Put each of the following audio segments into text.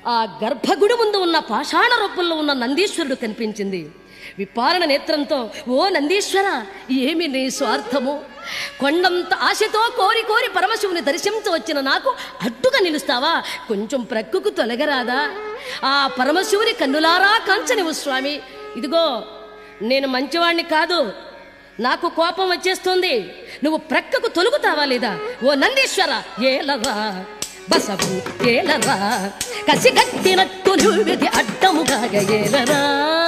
ఆ గర్భగుడి ముందు ఉన్న పాషాణ రూపంలో ఉన్న నందీశ్వరుడు కనిపించింది విపారణ నేత్రంతో ఓ నందీశ్వర ఏమి నీ స్వార్థము కొండంత ఆశతో కోరి కోరి పరమశివుని దర్శించ వచ్చిన నాకు అడ్డుగా నిలుస్తావా కొంచెం ప్రక్కుకు తొలగరాదా ఆ పరమశివుని కన్నులారా కాంచనివు స్వామి ఇదిగో నేను మంచివాణ్ణి కాదు నాకు కోపం వచ్చేస్తుంది నువ్వు ప్రక్కకు తొలుగుతావా లేదా ఓ నందీశ్వర ఏలరా బసవు ఏలరా కసి కట్టినట్టు నువ్విది అడ్డముగా ఏలరా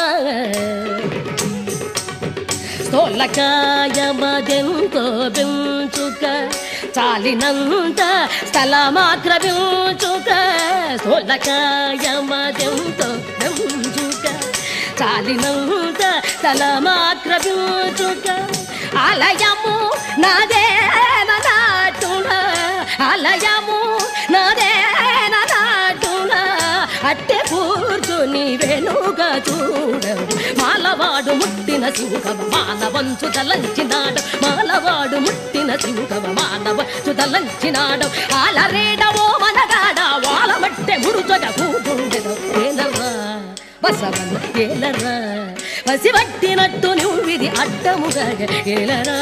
స్థోలకాయమదెంతో పెంచుక చాలినంత స్థలమాక్రమించుక స్థోలకాయమదెంతో పెంచుక చాలినంత స్థలమాక్రమించుక ఆలయము నాదే నాటున ఆలయము నాదే నాటున అట్టె కూర్చుని వెనుగా చూడ మాలవాడు ముట్టిన శివుగవ మానవంచు తలంచినాడు మాలవాడు ముట్టిన శివుగవ మానవంచు తలంచినాడు ఆలరేడవో మనగాడ వాళ్ళ మట్టె ముడుచగ కూతుండెను ఏలరా బసవను ఏలరా పసి పట్టినట్టు నువ్విది అడ్డముగా ఏలరా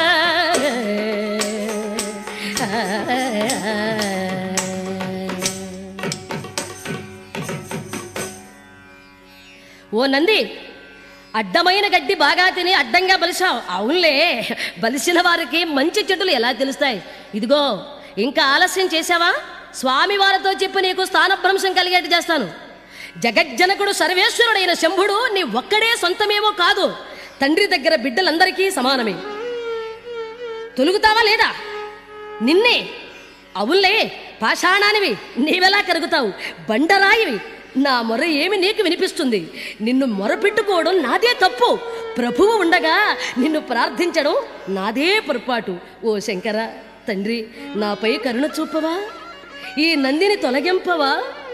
ఓ నంది అడ్డమైన గడ్డి బాగా తిని అడ్డంగా బలిసావు అవునులే బలిసిన వారికి మంచి చెడులు ఎలా తెలుస్తాయి ఇదిగో ఇంకా ఆలస్యం చేశావా స్వామి వారితో చెప్పి నీకు స్థానభ్రంశం కలిగేట్టు చేస్తాను జగజ్జనకుడు సర్వేశ్వరుడైన శంభుడు నీ ఒక్కడే సొంతమేమో కాదు తండ్రి దగ్గర బిడ్డలందరికీ సమానమే తొలుగుతావా లేదా నిన్నే అవునులే పాషాణానివి నీవెలా కరుగుతావు బండరాయివి నా మొర ఏమి నీకు వినిపిస్తుంది నిన్ను మొరపెట్టుకోవడం నాదే తప్పు ప్రభువు ఉండగా నిన్ను ప్రార్థించడం నాదే పొరపాటు ఓ శంకర తండ్రి నాపై కరుణ చూపవా ఈ నందిని తొలగింపవా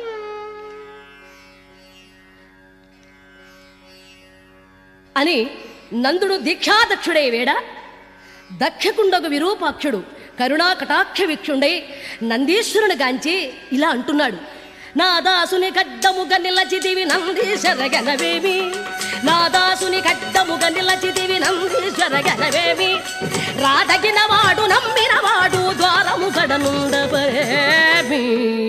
అని నందుడు దీక్షాదక్షుడై వేడ దక్షకుండకు విరూపాక్షుడు కరుణా కటాక్ష వీక్షుండై నందీశ్వరుని గాంచి ఇలా అంటున్నాడు నా దాసుని గడ్డముగ నిలచితివి నందీశ్వర గనవేమి నా దాసుని గడ్డముగ నిలచితివి నందీశ్వర గనవేమి రాదగిన వాడు నమ్మిన వాడు ద్వారము గడనుండవేమి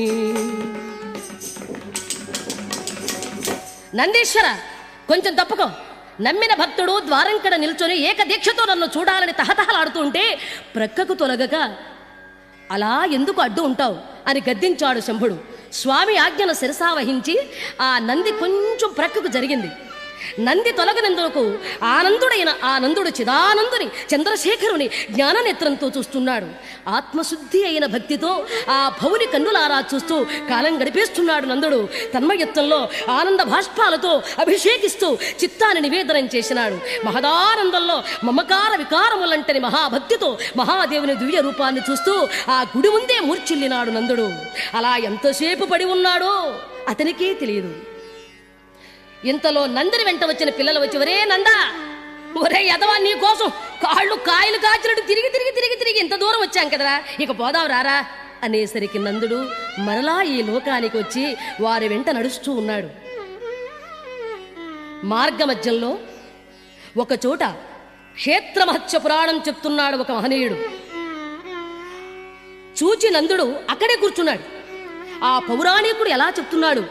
నందీశ్వర కొంచెం తప్పుకో నమ్మిన భక్తుడు ద్వారంకడ నిల్చొని ఏకదీక్షతో నన్ను చూడాలని తహతహలాడుతూ ఉంటే ప్రక్కకు తొలగక అలా ఎందుకు అడ్డు ఉంటావు అని గద్దించాడు శంభుడు స్వామి ఆజ్ఞను శిరసావహించి ఆ నంది కొంచెం ప్రక్కకు జరిగింది నంది తొలగనందుకు ఆనందుడైన ఆ నందుడు చిదానందుని చంద్రశేఖరుని జ్ఞాననేత్రంతో చూస్తున్నాడు ఆత్మశుద్ధి అయిన భక్తితో ఆ భవుని కన్నులారా చూస్తూ కాలం గడిపేస్తున్నాడు నందుడు తన్మయత్వంలో ఆనంద భాష్పాలతో అభిషేకిస్తూ చిత్తాన్ని నివేదనం చేసినాడు మహదానందంలో మమకార వికారములంటని మహాభక్తితో మహాదేవుని దివ్య రూపాన్ని చూస్తూ ఆ గుడి ముందే మూర్చిల్లినాడు నందుడు అలా ఎంతసేపు పడి ఉన్నాడో అతనికే తెలియదు ఇంతలో నందిని వెంట వచ్చిన పిల్లలు వచ్చి ఒరే నందా ఒరే యదవా నీ కోసం కాళ్ళు కాయలు కాచినట్టు తిరిగి తిరిగి తిరిగి తిరిగి ఇంత దూరం వచ్చాం కదరా ఇక పోదాం రారా అనేసరికి నందుడు మరలా ఈ లోకానికి వచ్చి వారి వెంట నడుస్తూ ఉన్నాడు మార్గమధ్యంలో ఒక చోట క్షేత్రమహత్య పురాణం చెప్తున్నాడు ఒక మహనీయుడు చూచి నందుడు అక్కడే కూర్చున్నాడు ఆ పౌరాణికుడు ఎలా చెప్తున్నాడు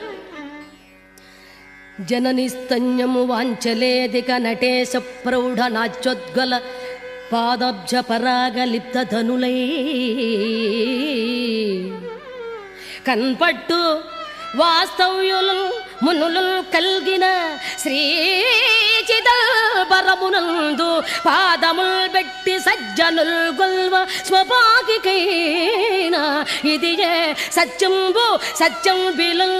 జనని స్తన్యము వాంచలేదిక నటేశ ప్రౌఢ నాచ్యోద్గల పాదబ్జ పరాగ లిప్త ధనులై కన్పట్టు వాస్తవ్యులు మునులు కల్గిన శ్రీచిదల్బరమునందు పాదముల్ పెట్టి సజ్జనుల్ గొల్వ స్వపాకికైన ఇది సత్యంబు సత్యం బిలు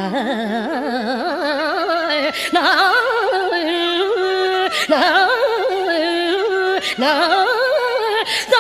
నా నా నా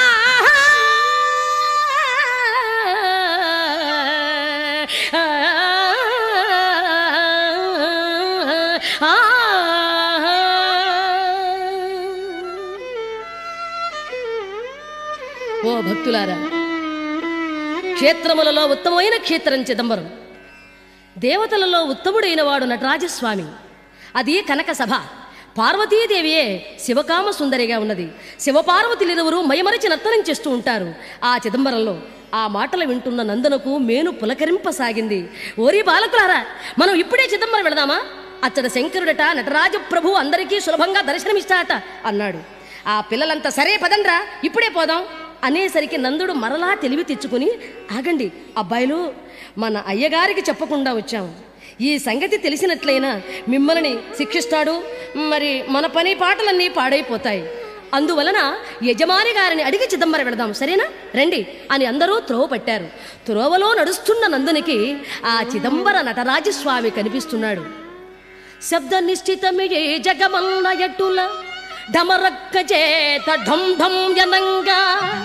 ఓ భక్తులారా క్షేత్రములలో ఉత్తమమైన క్షేత్రం చిదంబరం దేవతలలో ఉత్తముడైన వాడు నటరాజస్వామి అది కనక సభ పార్వతీదేవియే శివకామ సుందరిగా ఉన్నది శివపార్వతులిరువురు మయమరచి నర్తనం చేస్తూ ఉంటారు ఆ చిదంబరంలో ఆ మాటలు వింటున్న నందనకు మేను పులకరింపసాగింది ఓరి బాలకులారా మనం ఇప్పుడే చిదంబరం వెళదామా అచ్చట శంకరుడట నటరాజ ప్రభు అందరికీ సులభంగా దర్శనమిస్తాట అన్నాడు ఆ పిల్లలంతా సరే పదండ్రా ఇప్పుడే పోదాం అనేసరికి నందుడు మరలా తెలివి తెచ్చుకుని ఆగండి అబ్బాయిలు మన అయ్యగారికి చెప్పకుండా వచ్చాం ఈ సంగతి తెలిసినట్లయినా మిమ్మల్ని శిక్షిస్తాడు మరి మన పని పాటలన్నీ పాడైపోతాయి అందువలన యజమాని గారిని అడిగి చిదంబరం వెళదాం సరేనా రండి అని అందరూ త్రోవ పట్టారు త్రోవలో నడుస్తున్న నందునికి ఆ చిదంబర నటరాజస్వామి కనిపిస్తున్నాడు శబ్ద నిశ్చితమియే జగమల్ల ఎట్టుల ఢమరక్క చేత ఢం ఢం యనంగా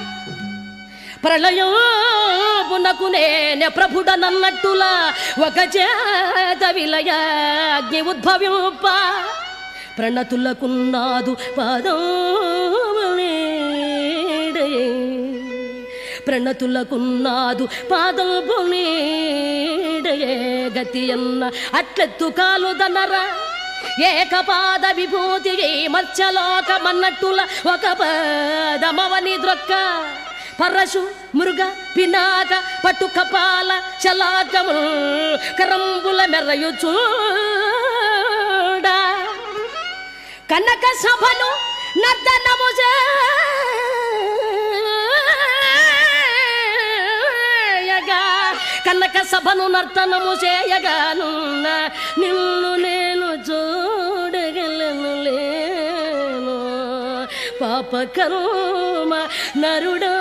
ప్రళయోపునకు నేనే ప్రభుడనన్నట్టుల ఒక చేత విలయాగ్ని ఉద్భవింప ప్రణతులకున్నాదు పాదమునేడయే ప్రణతులకున్నాదు పాదమునేడయే గతి అన్న అట్లెత్తు కాలుదనరా ఏకపాద విభూతి మత్స్యలోకమన్నట్టుల ఒక పదమవని ద్రొక్క పరశు మృగ పినాక పట్టు కపాల శలాకము కరంబుల మెరయుచూడ కనక సభను నర్తనము చేయగా కనక సభను నర్తనము చేయగానున్న నిన్ను నేను చూడగలను లేను పాపకర్మ నరుడా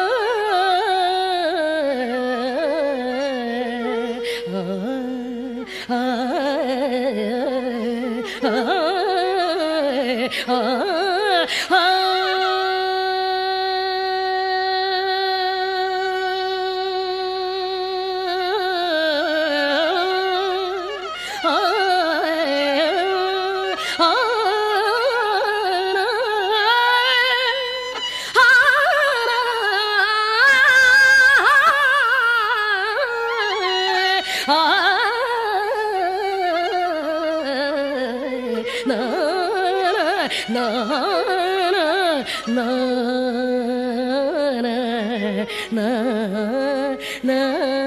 ఆ, ఆ, ఆ, ఆ, ఆ, ఆ, నా నా నా నా నా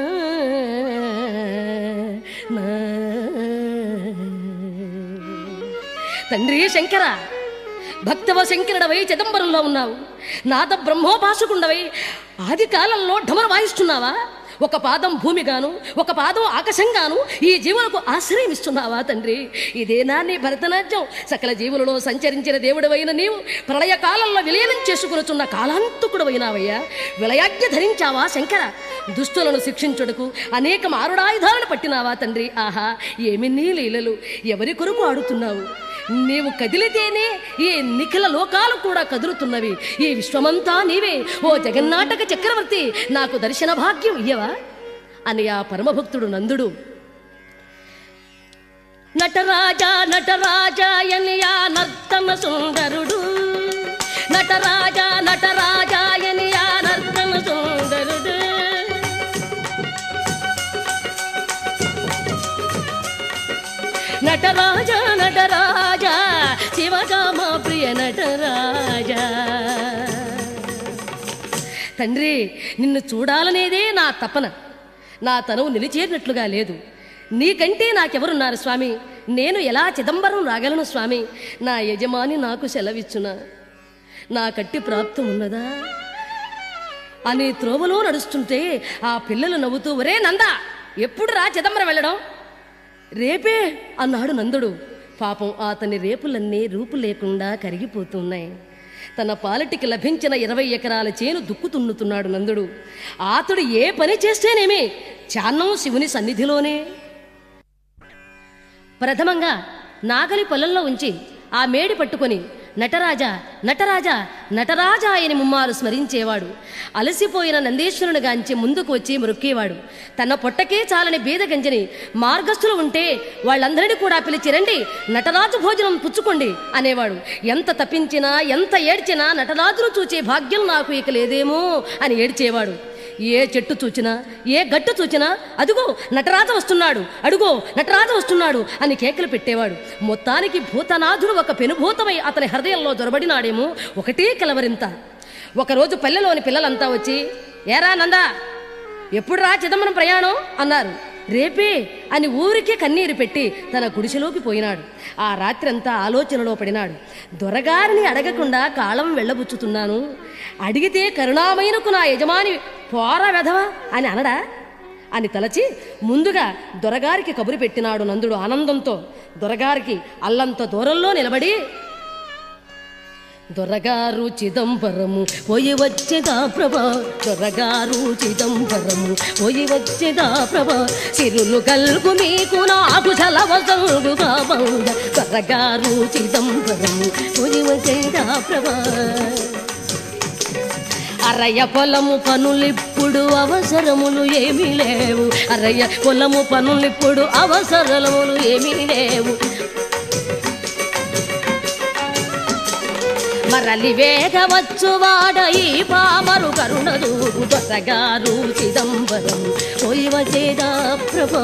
తండ్రి శంకర భక్తవ శంకరుడవై చిదంబరంలో ఉన్నావు నాద బ్రహ్మోపాసకుండవై ఆది కాలంలో ఢమరు వాయిస్తున్నావా ఒక పాదం భూమిగాను ఒక పాదం ఆకాశంగాను ఈ జీవులకు ఆశ్రయం ఇస్తున్నావా తండ్రి ఇదేనా నీ భరతనాట్యం సకల జీవులలో సంచరించిన దేవుడవైన నీవు ప్రళయ కాలంలో విలీనం చేసుకునుచున్న కాలాంతకుడవైనావయ్యా విలయాజ్ఞ ధరించావా శంకర దుస్తులను శిక్షించుటకు అనేక మారుడాయుధాలను పట్టినావా తండ్రి ఆహా ఏమి నీ లీలలు ఎవరి కొరకు ఆడుతున్నావు నీవు కదిలితేనే ఈ నిఖిల లోకాలు కూడా కదులుతున్నవి ఈ విశ్వమంతా నీవే ఓ జగన్నాటక చక్రవర్తి నాకు దర్శన భాగ్యం ఇయ్యవా అని ఆ పరమభక్తుడు నందుడు నటరాజా నటరాజా అని ఆ నర్తన సుందరుడు నటరాజా నటరాజా అని ఆ నర్తన సుందరుడు నటరాజా నటరాజా శివగామ ప్రియ నటరాజా తండ్రి నిన్ను చూడాలనేదే నా తపన నా తనువు నిలిచేరినట్లుగా లేదు నీకంటే నాకెవరున్నారు స్వామి నేను ఎలా చిదంబరం రాగలను స్వామి నా యజమాని నాకు సెలవిచ్చునా నా కట్టి ప్రాప్తం ఉన్నదా అని త్రోవలో నడుస్తుంటే ఆ పిల్లలు నవ్వుతూ ఒరే నందా ఎప్పుడు రా చిదంబరం వెళ్ళడం రేపే అన్నాడు నందుడు పాపం అతని రేపులన్నీ రూపు లేకుండా కరిగిపోతున్నాయి తన పాలటికి లభించిన ఇరవై ఎకరాల చేను దుక్కుతున్నుతున్నాడు నందుడు అతడు ఏ పని చేస్తేనేమి చాన్నం శివుని సన్నిధిలోనే ప్రథమంగా నాగలి పొలంలో ఉంచి ఆ మేడి పట్టుకొని నటరాజా నటరాజా నటరాజా అని ముమ్మారు స్మరించేవాడు అలసిపోయిన నందీశ్వరుని గాంచి ముందుకు వచ్చి మొక్కేవాడు తన పొట్టకే చాలని బీద గంజని మార్గస్థులు ఉంటే వాళ్ళందరినీ కూడా పిలిచి రండి నటరాజు భోజనం పుచ్చుకోండి అనేవాడు ఎంత తప్పించినా ఎంత ఏడ్చినా నటరాజును చూచే భాగ్యం నాకు ఇక లేదేమో అని ఏడ్చేవాడు ఏ చెట్టు చూచినా ఏ గట్టు చూచినా అదుగో నటరాజ వస్తున్నాడు అడుగో నటరాజ వస్తున్నాడు అని కేకలు పెట్టేవాడు మొత్తానికి భూతనాథుడు ఒక పెనుభూతమై అతని హృదయంలో దొరబడినాడేమో ఒకటే కలవరింత ఒకరోజు పల్లెలోని పిల్లలంతా వచ్చి ఏరా నందా ఎప్పుడు రా చిదంబరం ప్రయాణం అన్నారు రేపే అని ఊరికే కన్నీరు పెట్టి తన గుడిసెలోకి పోయినాడు ఆ రాత్రంతా ఆలోచనలో పడినాడు దొరగారిని అడగకుండా కాలం వెళ్ళబుచ్చుతున్నాను అడిగితే కరుణామయునకు నా యజమాని పోర వెధవా అని అనడా అని తలచి ముందుగా దొరగారికి కబురు పెట్టినాడు నందుడు ఆనందంతో దొరగారికి అల్లంత దూరంలో నిలబడి దొరగారు చిదంబరము పోయి వచ్చేదా ప్రభా దొరగారు చిదంబరము పోయి వచ్చేదా ప్రభా సిరులు కల్గు మీకు నాకు చలవసలుగా బంద దొరగారు చిదంబరము పోయి వచ్చేదా ప్రభా అరయ్య పొలము పనులిప్పుడు అవసరములు ఏమీ లేవు అరయ్య పొలము పనులిప్పుడు అవసరములు ఏమీ లేవు మరలి వేగవచ్చు వాడ ఈ పామరు కరుణదూరు దొరగారు చిదంబరం పోయి వచ్చేదా ప్రభా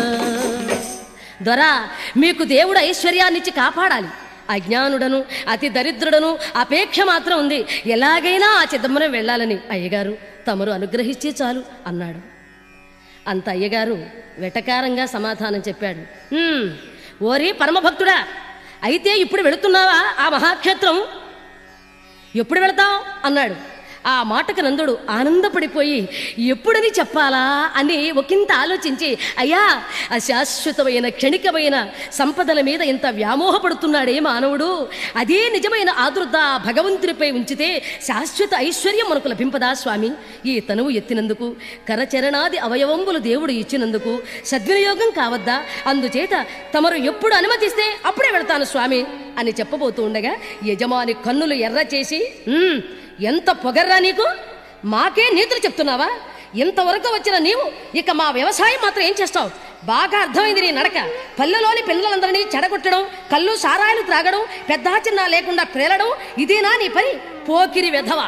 దొరా మీకు దేవుడు ఐశ్వర్యాన్నిచ్చి కాపాడాలి అజ్ఞానుడను అతి దరిద్రుడను అపేక్ష మాత్రం ఉంది ఎలాగైనా ఆ చిదంబరం వెళ్ళాలని అయ్యగారు తమరు అనుగ్రహిస్తే చాలు అన్నాడు అంత అయ్యగారు వెటకారంగా సమాధానం చెప్పాడు "హ్మ్, ఓరి పరమభక్తుడా అయితే ఇప్పుడు వెళుతున్నావా ఆ మహాక్షేత్రం ఎప్పుడు వెళతావు అన్నాడు ఆ మాటకు నందుడు ఆనందపడిపోయి ఎప్పుడని చెప్పాలా అని ఒకంత ఆలోచించి అయ్యా అశాశ్వతమైన క్షణికమైన సంపదల మీద ఇంత వ్యామోహపడుతున్నాడే మానవుడు అదే నిజమైన ఆదుర్ద ఆ భగవంతునిపై ఉంచితే శాశ్వత ఐశ్వర్యం మనకు లభింపదా స్వామి ఈ తనువు ఎత్తినందుకు కరచరణాది అవయవంబులు దేవుడు ఇచ్చినందుకు సద్వినియోగం కావద్దా అందుచేత తమరు ఎప్పుడు అనుమతిస్తే అప్పుడే వెళతాను స్వామి అని చెప్పబోతూ ఉండగా యజమాని కన్నులు ఎర్ర చేసి "ఉమ్, ఎంత పొగర్రా నీకు మాకే నీతులు చెప్తున్నావా ఇంతవరకు వచ్చిన నీవు ఇక మా వ్యవసాయం మాత్రం ఏం చేస్తావు బాగా అర్థమైంది నీ నడక పల్లెలోని పిల్లలందరినీ చెడగొట్టడం కళ్ళు సారాయిలు త్రాగడం పెద్ద చిన్న లేకుండా ప్రేలడం ఇదేనా నీ పని పోకిరి వెధవా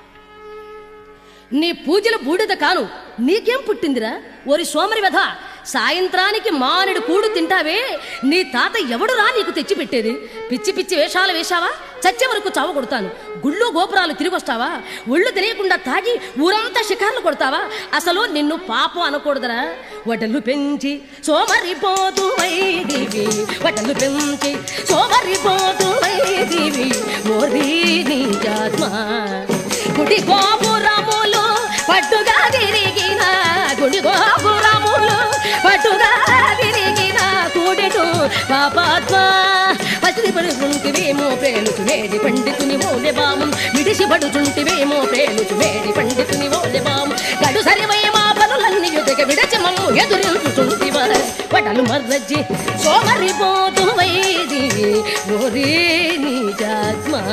నీ పూజల బూడిద కాను నీకేం పుట్టిందిరా ఓరి సోమరి వెధ సాయంత్రానికి మానెడు కూడు తింటావే నీ తాత ఎవడురా నీకు తెచ్చి పెట్టేది పిచ్చి పిచ్చి వేషాలు వేశావా చచ్చే వరకు చావ కొడతాను గుళ్ళు గోపురాలు తిరిగొస్తావా ఒళ్ళు తెలియకుండా తాగి ఊరంతా షికార్లు కొడతావా అసలు నిన్ను పాపం అనకూడదురా వడలు పెంచి సోమరిపోతు వైదివి వడలు పెంచి సోమరిపోతు వైదివి మోదీ నీ జాత్మ గుడి గోపురములు పట్టుగా తిరిగిన గుడి గోపురములు పట్టుగా తిరిగిన కూడిటు పాపాత్మ పసిడి పడుతుంటివేమో ప్రేలుచు వేడి పండితుని ఓలె బాము విడిసి పడుతుంటివేమో ప్రేలుచు వేడి పండితుని ఓలె బాము గడు సరివై మా పనులన్నీ యుదగ విడచి మమ్ము ఎదురించుతుంటివ వడలు మర్రజ్జి సోమరిపోతు వైది ఓరి నీజాత్మా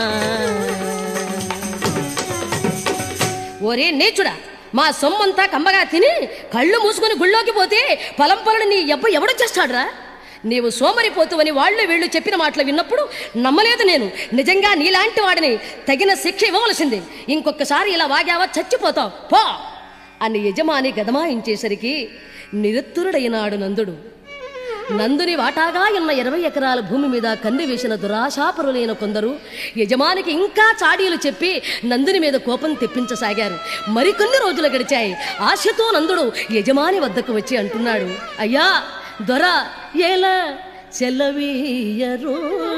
ఓరే నీచుడా మా సొమ్మంతా కమ్మగా తిని కళ్ళు మూసుకొని గుళ్ళోకి పోతే పొలం పనులు నీ ఎవ్వ ఎవడు చేస్తాడురా నీవు సోమరిపోతువని వాళ్ళు వీళ్ళు చెప్పిన మాటలు విన్నప్పుడు నమ్మలేదు నేను నిజంగా నీలాంటి వాడిని తగిన శిక్ష ఇవ్వవలసింది ఇంకొకసారి ఇలా వాగావా చచ్చిపోతావు పో అని యజమాని గదమాయించేసరికి నిరుత్తురుడైనాడు నందుడు నందుని వాటాగా ఉన్న ఇరవై ఎకరాల భూమి మీద కన్ను వేసిన దురాశాపరులైన కొందరు యజమానికి ఇంకా చాడీలు చెప్పి నందుని మీద కోపం తెప్పించసాగారు మరికొన్ని రోజులు గడిచాయి ఆశతో నందుడు యజమాని వద్దకు వచ్చి అంటున్నాడు అయ్యా దొర ఎలా సెలవీయరు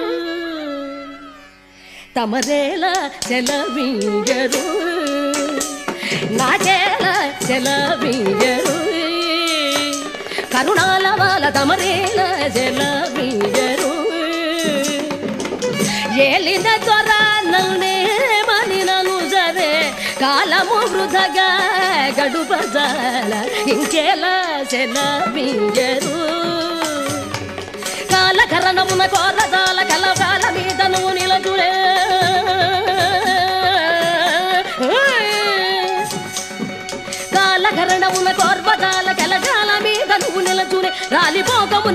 తమరేల సెలవీయరు నాకేల సెలవీయరు కరుణాల వాళ్ళ తమరేల సెలవీయరు ఏలిన త్వర నన్నే మనినను సరే కాలము వృధగా గడుపజాల ఇంకేలా సెలవీయరు కాలకరణమున కోరదాల కలకాల మీద నువ్వు నిలచుడే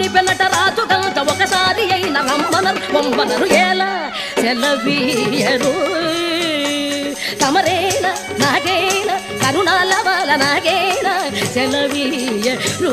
పెనట రాజు గంట ఒకసారి అయిన రమ్మనరు బొమ్మనరు ఎలా సెలవీయరు తమరేన నాగేన కరుణాల బాల నాగేన సెలవీయరు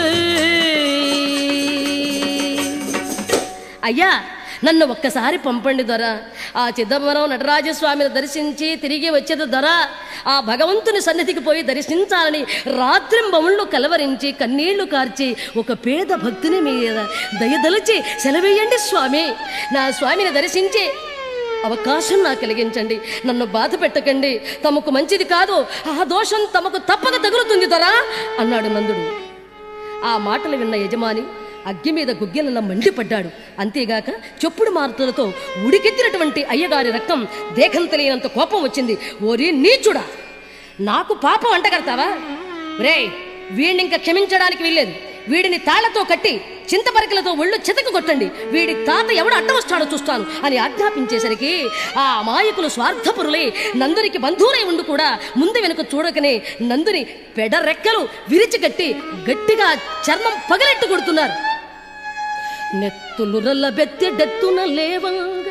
అయ్యా నన్ను ఒక్కసారి పంపండి దొర ఆ చిదంబరం నటరాజస్వామిని దర్శించి తిరిగి వచ్చేది దొర ఆ భగవంతుని సన్నిధికి పోయి దర్శించాలని రాత్రింబముళ్ళు కలవరించి కన్నీళ్లు కార్చి ఒక పేద భక్తుని మీద దయదలిచి సెలవేయండి స్వామి నా స్వామిని దర్శించి అవకాశం నాకు కలిగించండి నన్ను బాధ పెట్టకండి తమకు మంచిది కాదు ఆ దోషం తమకు తప్పక తగులుతుంది దొరా అన్నాడు నందుడు ఆ మాటలు విన్న యజమాని అగ్గి మీద గుగ్గిలలా మండిపడ్డాడు అంతేగాక చెప్పుడు మార్తలతో ఉడికెత్తినటువంటి అయ్యగారి రక్తం దేహం తెలియనంత కోపం వచ్చింది ఓరి నీచుడా నాకు పాపం అంటగడతావా రే వీడిని ఇంకా క్షమించడానికి వీల్లేదు వీడిని తాళ్లతో కట్టి చింతపరికలతో ఒళ్ళు చితక కొట్టండి వీడి తాత ఎవడు అడ్డ వస్తాడో చూస్తాను అని ఆజ్ఞాపించేసరికి ఆ అమాయకులు స్వార్థపురులై నందునికి బంధువులై ఉండి కూడా ముందు వెనుక చూడకనే నందుని పెడరెక్కలు విరిచి కట్టి గట్టిగా చర్మం పగలెట్టు కొడుతున్నారు నెత్తులు రల్ల బెత్తి డెత్తున లేవంగా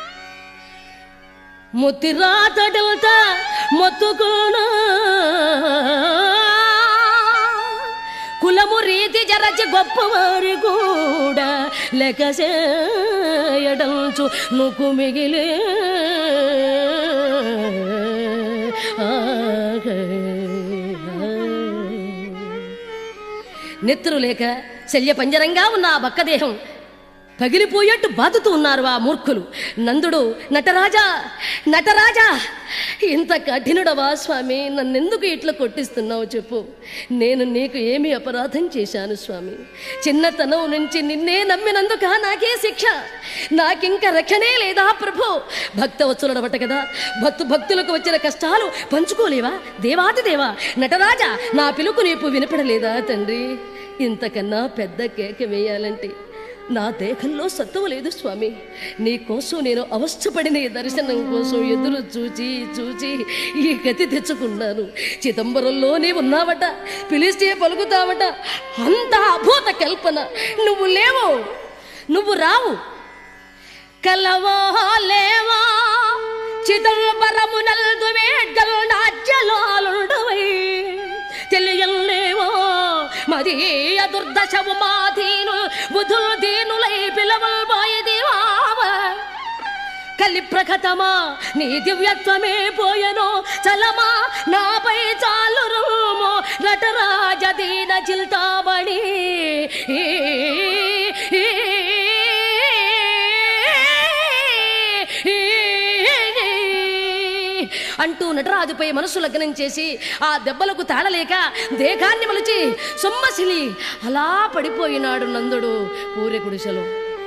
ముతిరాతడల్త మొత్తుకోనా కులము రీతి జరచి గొప్పవారి కూడా లెక్కసేయడంచు నుకు మిగిలే నెత్తురు లేక శల్య పంజరంగా ఉన్న ఆ బక్కదేహం పగిలిపోయేట్టు బాదుతూ ఉన్నారు ఆ మూర్ఖులు నందుడు నటరాజా నటరాజా ఇంత కఠినుడవా స్వామి నన్నెందుకు ఇట్లా కొట్టిస్తున్నావు చెప్పు నేను నీకు ఏమి అపరాధం చేశాను స్వామి చిన్నతనం నుంచి నిన్నే నమ్మినందుక నాకే శిక్ష నాకింక రక్షణే లేదా ప్రభు భక్త వచ్చులడబట్ట కదా భక్తు భక్తులకు వచ్చిన కష్టాలు పంచుకోలేవా దేవాది దేవా నటరాజా నా పిలుపు నీపు వినపడలేదా తండ్రి ఇంతకన్నా పెద్ద కేక వేయాలంటే నా దేహంలో సత్తువ లేదు స్వామి నీ కోసం నేను అవస్థపడిన ఈ దర్శనం కోసం ఎదురు చూచి చూచి ఈ గతి తెచ్చుకున్నాను చిదంబరంలోనే ఉన్నావట పిలిస్తే పలుకుతావట అంత అభూత కల్పన నువ్వు లేవు నువ్వు రావు కలవో లేవా చిదంబరమునల్దు వేడ్గల్ నాట్యలోలుండవై తెలియలేవో మదీయ దుర్దశవు మాధీను బుధుల్ దీనులై పిలవల్ బాయదివావ కలి ప్రకటమా నీ దివ్యత్వమే పోయెను చలమా నాపై చాలు రూమో నటరాజ దీన చిల్తాబడి అంటూ నటరాజుపై మనసు లగ్నం చేసి ఆ దెబ్బలకు తాళలేక దేహాన్ని మలిచి సొమ్మసిలి అలా పడిపోయినాడు నందుడు పూరె గుడిసెలో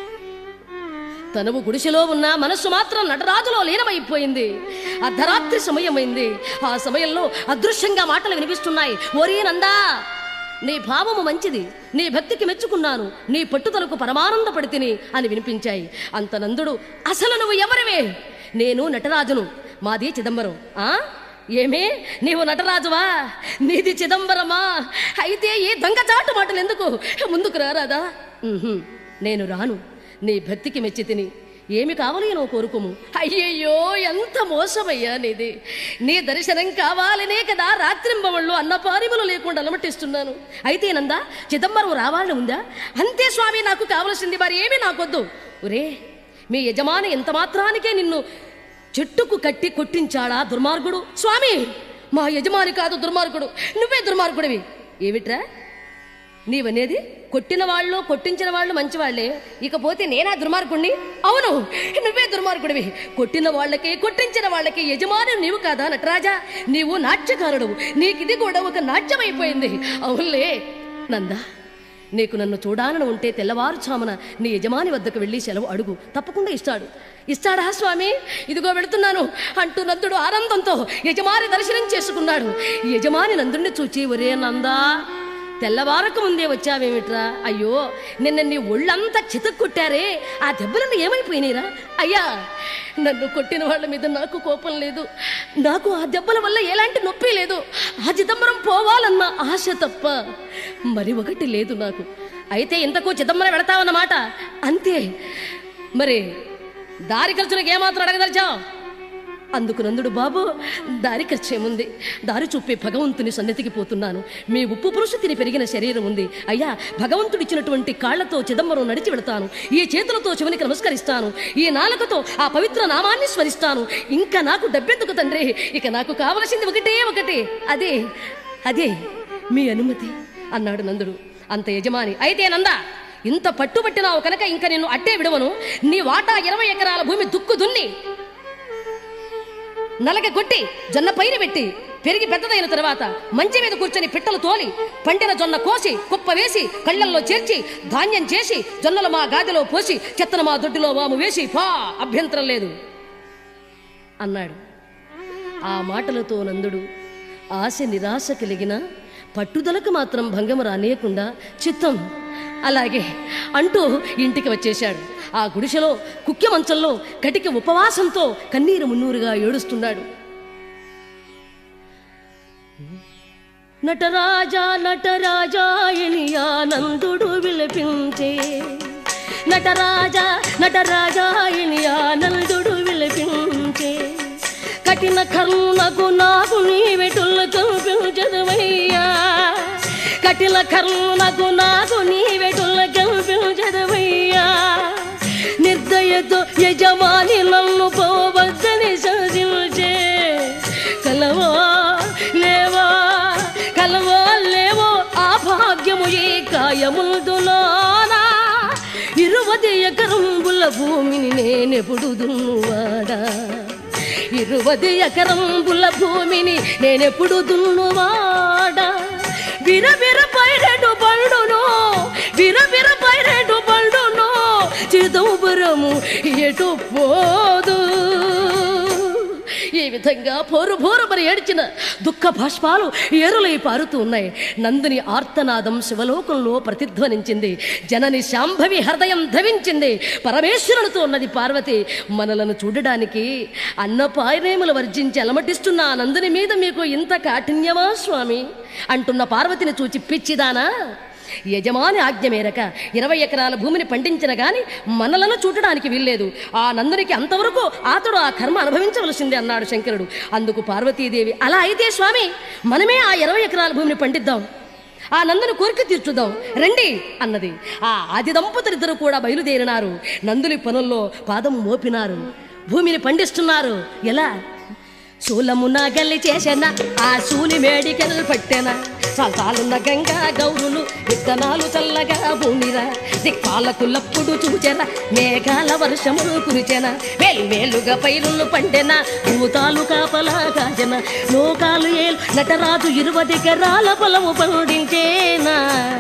తనువు గుడిసెలో ఉన్న మనస్సు మాత్రం నటరాజులో లీనమైపోయింది అర్ధరాత్రి సమయమైంది ఆ సమయంలో అదృశ్యంగా మాటలు వినిపిస్తున్నాయి ఓరీ నందా నీ భావము మంచిది నీ భక్తికి మెచ్చుకున్నాను నీ పట్టుదలకు పరమానంద పడితిని అని వినిపించాయి అంత నందుడు అసలు నువ్వు ఎవరివే నేను నటరాజును మాది చిదంబరం ఆ ఏమే నీవు నటరాజువా నీది చిదంబరమా అయితే ఈ దొంగచాటు మాటలు ఎందుకు ముందుకు రారాదా ఉహుం, నేను రాను నీ భక్తికి మెచ్చి తిని ఏమి కావాలి నువ్వు కోరుకోము అయ్యయ్యో ఎంత మోసమయ్యా నీది నీ దర్శనం కావాలనే కదా రాత్రింబవళ్ళు అన్నపారిములు లేకుండా అలమటిస్తున్నాను అయితే నందా చిదంబరం రావాలని ఉందా అంతే స్వామి నాకు కావలసింది మరి ఏమీ నాకొద్దు ఒరే మీ యజమాని ఎంత మాత్రానికే నిన్ను చెట్టుకు కట్టి కొట్టించాడా దుర్మార్గుడు స్వామి మా యజమాని కాదు దుర్మార్గుడు నువ్వే దుర్మార్గుడివి ఏమిట్రా నీవనేది కొట్టిన వాళ్ళు కొట్టించిన వాళ్ళు మంచివాళ్లే ఇకపోతే నేనా దుర్మార్గుణ్ణి అవును నువ్వే దుర్మార్గుడివి కొట్టిన వాళ్ళకి కొట్టించిన వాళ్ళకి యజమాని నీవు కాదా నటరాజా నీవు నాట్యకారుడు నీకిది కూడా ఒక నాట్యమైపోయింది అవునులే నందా నీకు నన్ను చూడాలని ఉంటే తెల్లవారుచామున నీ యజమాని వద్దకు వెళ్ళి సెలవు అడుగు తప్పకుండా ఇస్తాడు ఇస్తాడా స్వామి ఇదిగో వెళుతున్నాను అంటూ నందుడు ఆనందంతో యజమాని దర్శనం చేసుకున్నాడు యజమాని నందుడిని చూచి ఒరే నందా తెల్లవారక ముందే వచ్చావేమిట్రా అయ్యో నిన్న నీ ఒళ్ళంతా చితక్కొట్టారే ఆ దెబ్బలను ఏమైపోయినాయిరా అయ్యా నన్ను కొట్టిన వాళ్ళ మీద నాకు కోపం లేదు నాకు ఆ దెబ్బల వల్ల ఎలాంటి నొప్పి లేదు ఆ చిదంబరం పోవాలన్న ఆశ తప్ప మరి ఒకటి లేదు నాకు అయితే ఇంతకు చిదంబరం వెళతావన్నమాట అంతే మరి దారి ఖర్చులకు ఏమాత్రం అడగదలిచావు అందుకు నందుడు బాబు దారి ఖర్చేముంది దారి చూపే భగవంతుని సన్నిధికి పోతున్నాను మీ ఉప్పు పురుషు తిని పెరిగిన శరీరం ఉంది అయ్యా భగవంతుడిచ్చినటువంటి కాళ్లతో చిదంబరం నడిచి వెళతాను ఈ చేతులతో శివునికి నమస్కరిస్తాను ఈ నాలుకతో ఆ పవిత్ర నామాన్ని స్మరిస్తాను ఇంకా నాకు డబ్బెందుకు తండ్రి ఇక నాకు కావలసింది ఒకటే ఒకటే అదే అదే మీ అనుమతి అన్నాడు నందుడు అంత యజమాని అయితే నందా ఇంత పట్టుబట్టినావు కనుక ఇంకా నిన్ను అట్టే విడవను నీ వాటా ఇరవై ఎకరాల భూమి దుక్కు దున్ని నలగ కొట్టి జొన్న పైరు పెట్టి పెరిగి పెద్దదైన తర్వాత మంచి మీద కూర్చొని పిట్టలు తోలి పండిన జొన్న కోసి కుప్ప వేసి కళ్ళల్లో చేర్చి ధాన్యం చేసి జొన్నలు మా గాదిలో పోసి చెత్తను మా దొడ్డిలో వాము వేసి పా అభ్యంతరం లేదు అన్నాడు ఆ మాటలతో నందుడు ఆశ నిరాశ కలిగిన పట్టుదలకు మాత్రం భంగం రానియకుండా చిత్తం అలాగే అంటూ ఇంటికి వచ్చేశాడు ఆ గుడిసెలో కుక్య మంచంలో కటిక ఉపవాసంతో కన్నీరు మున్నూరుగా ఏడుస్తున్నాడు నటరాజా నటరాజాయని ఆనందుడు విలపించే నటరాజా నటరాజాయని ఆనందుడు విలపించే కఠిన కర్ణకు నాకు నీ వెటుల కల్పించదవయ్యా కఠిన కర్ణకు నాకు నీ వెటుల కల్పించదవయ్యా నిర్దయతో యజమాని నన్ను పోవద్దని శాసించే కలవా లేవా కలవా లేవో ఆ భాగ్యము ఏ కాయముందునానా ఇరువది ఎకరంబుల భూమిని నేనెప్పుడు దున్నువాడా ఇరువది ఎకరంబుల భూమిని నేనెప్పుడు దున్నువాడా విరవిర పైరెడు పండును విరవిర పైరెడు పండును చిదంబరము ఎటు పోదు ఈ విధంగా పోరు పోరు మరి ఏడ్చిన దుఃఖ భాష్పాలు ఏరులై పారుతూ ఉన్నాయి నందుని ఆర్తనాదం శివలోకంలో ప్రతిధ్వనించింది జనని శాంభవి హృదయం ధవించింది పరమేశ్వరునితో ఉన్నది పార్వతి మనలను చూడడానికి అన్నపాయనేములు వర్జించి అలమటిస్తున్న ఆ నందుని మీద మీకు ఇంత కాఠిన్యమా స్వామి అంటున్న పార్వతిని చూచి పిచ్చిదానా యజమాని ఆజ్ఞ మేరక ఇరవై ఎకరాల భూమిని పండించిన గాని మనలను చూడడానికి వీల్లేదు ఆ నందునికి అంతవరకు అతడు ఆ కర్మ అనుభవించవలసిందే అన్నాడు శంకరుడు అందుకు పార్వతీదేవి అలా అయితే స్వామి మనమే ఆ ఇరవై ఎకరాల భూమిని పండిద్దాం ఆ నందుని కోరిక తీర్చుదాం రండి అన్నది ఆ ఆది దంపతులిద్దరూ కూడా బయలుదేరినారు నందుని పనుల్లో పాదం మోపినారు భూమిని పండిస్తున్నారు ఎలా శూలమున గల్లి చేసిన ఆ శూలి మేడికెల్ పట్టెన చాలున్న గంగా గౌరులు విత్తనాలు చల్లగా భూమిరా దిక్పాలకులప్పుడు చూచెన మేఘాల వర్షములు కురిచెన వేలు వేలుగా పైరులు పండెన భూతాలు కాపలా కాజన లోకాలు ఏలు నటరాజు ఇరువది గరాల పొలము పండించేనా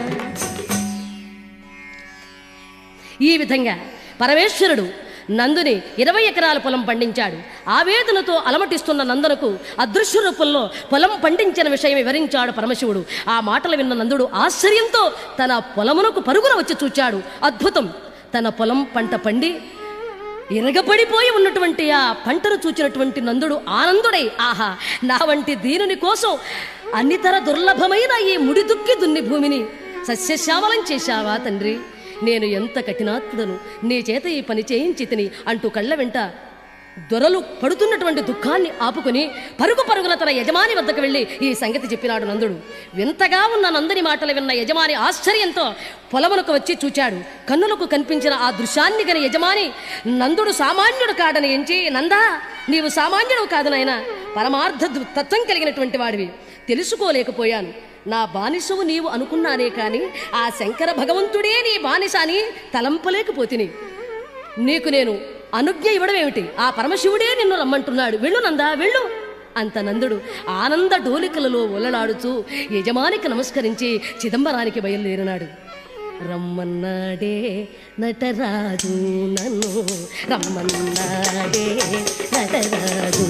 ఈ విధంగా పరమేశ్వరుడు నందుని ఇరవై ఎకరాల పొలం పండించాడు ఆవేదనతో అలమటిస్తున్న నందనకు అదృశ్య రూపంలో పొలం పండించిన విషయం వివరించాడు పరమశివుడు ఆ మాటలు విన్న నందుడు ఆశ్చర్యంతో తన పొలమునకు పరుగున వచ్చి చూచాడు అద్భుతం తన పొలం పంట పండి ఇరగబడిపోయి ఉన్నటువంటి ఆ పంటను చూచినటువంటి నందుడు ఆనందుడై ఆహా నా వంటి దీనుని కోసం అన్నితర దుర్లభమైన ఈ ముడిదుక్కి దున్ని భూమిని సస్యశ్యామలం చేశావా తండ్రి నేను ఎంత కఠినాత్ముడను నీ చేత ఈ పని చేయించి తిని అంటూ కళ్ళ వెంట దొరలు పడుతున్నటువంటి దుఃఖాన్ని ఆపుకుని పరుగు పరుగున తన యజమాని వద్దకు వెళ్ళి ఈ సంగతి చెప్పినాడు నందుడు వింతగా ఉన్న నందుని మాటలు విన్న యజమాని ఆశ్చర్యంతో పొలమునకు వచ్చి చూచాడు కన్నులకు కనిపించిన ఆ దృశ్యాన్ని గని యజమాని నందుడు సామాన్యుడు కాడని ఎంచి నందా నీవు సామాన్యుడు కాదు నాయన పరమార్థ దు- తత్వం కలిగినటువంటి వాడివి తెలుసుకోలేకపోయాను నా బానిసవు నీవు అనుకున్నానే కాని ఆ శంకర భగవంతుడే నీ బానిస అని తలంపలేకపోతిని నీకు నేను అనుజ్ఞ ఇవ్వడం ఏమిటి ఆ పరమశివుడే నిన్ను రమ్మంటున్నాడు వెళ్ళు నందా వెళ్ళు అంత నందుడు ఆనంద డోలికలలో ఒలలాడుతూ యజమానికి నమస్కరించి చిదంబరానికి బయలుదేరినాడు రమ్మన్నాడే నటరాజు నన్ను రమ్మన్నాడే నటరాజు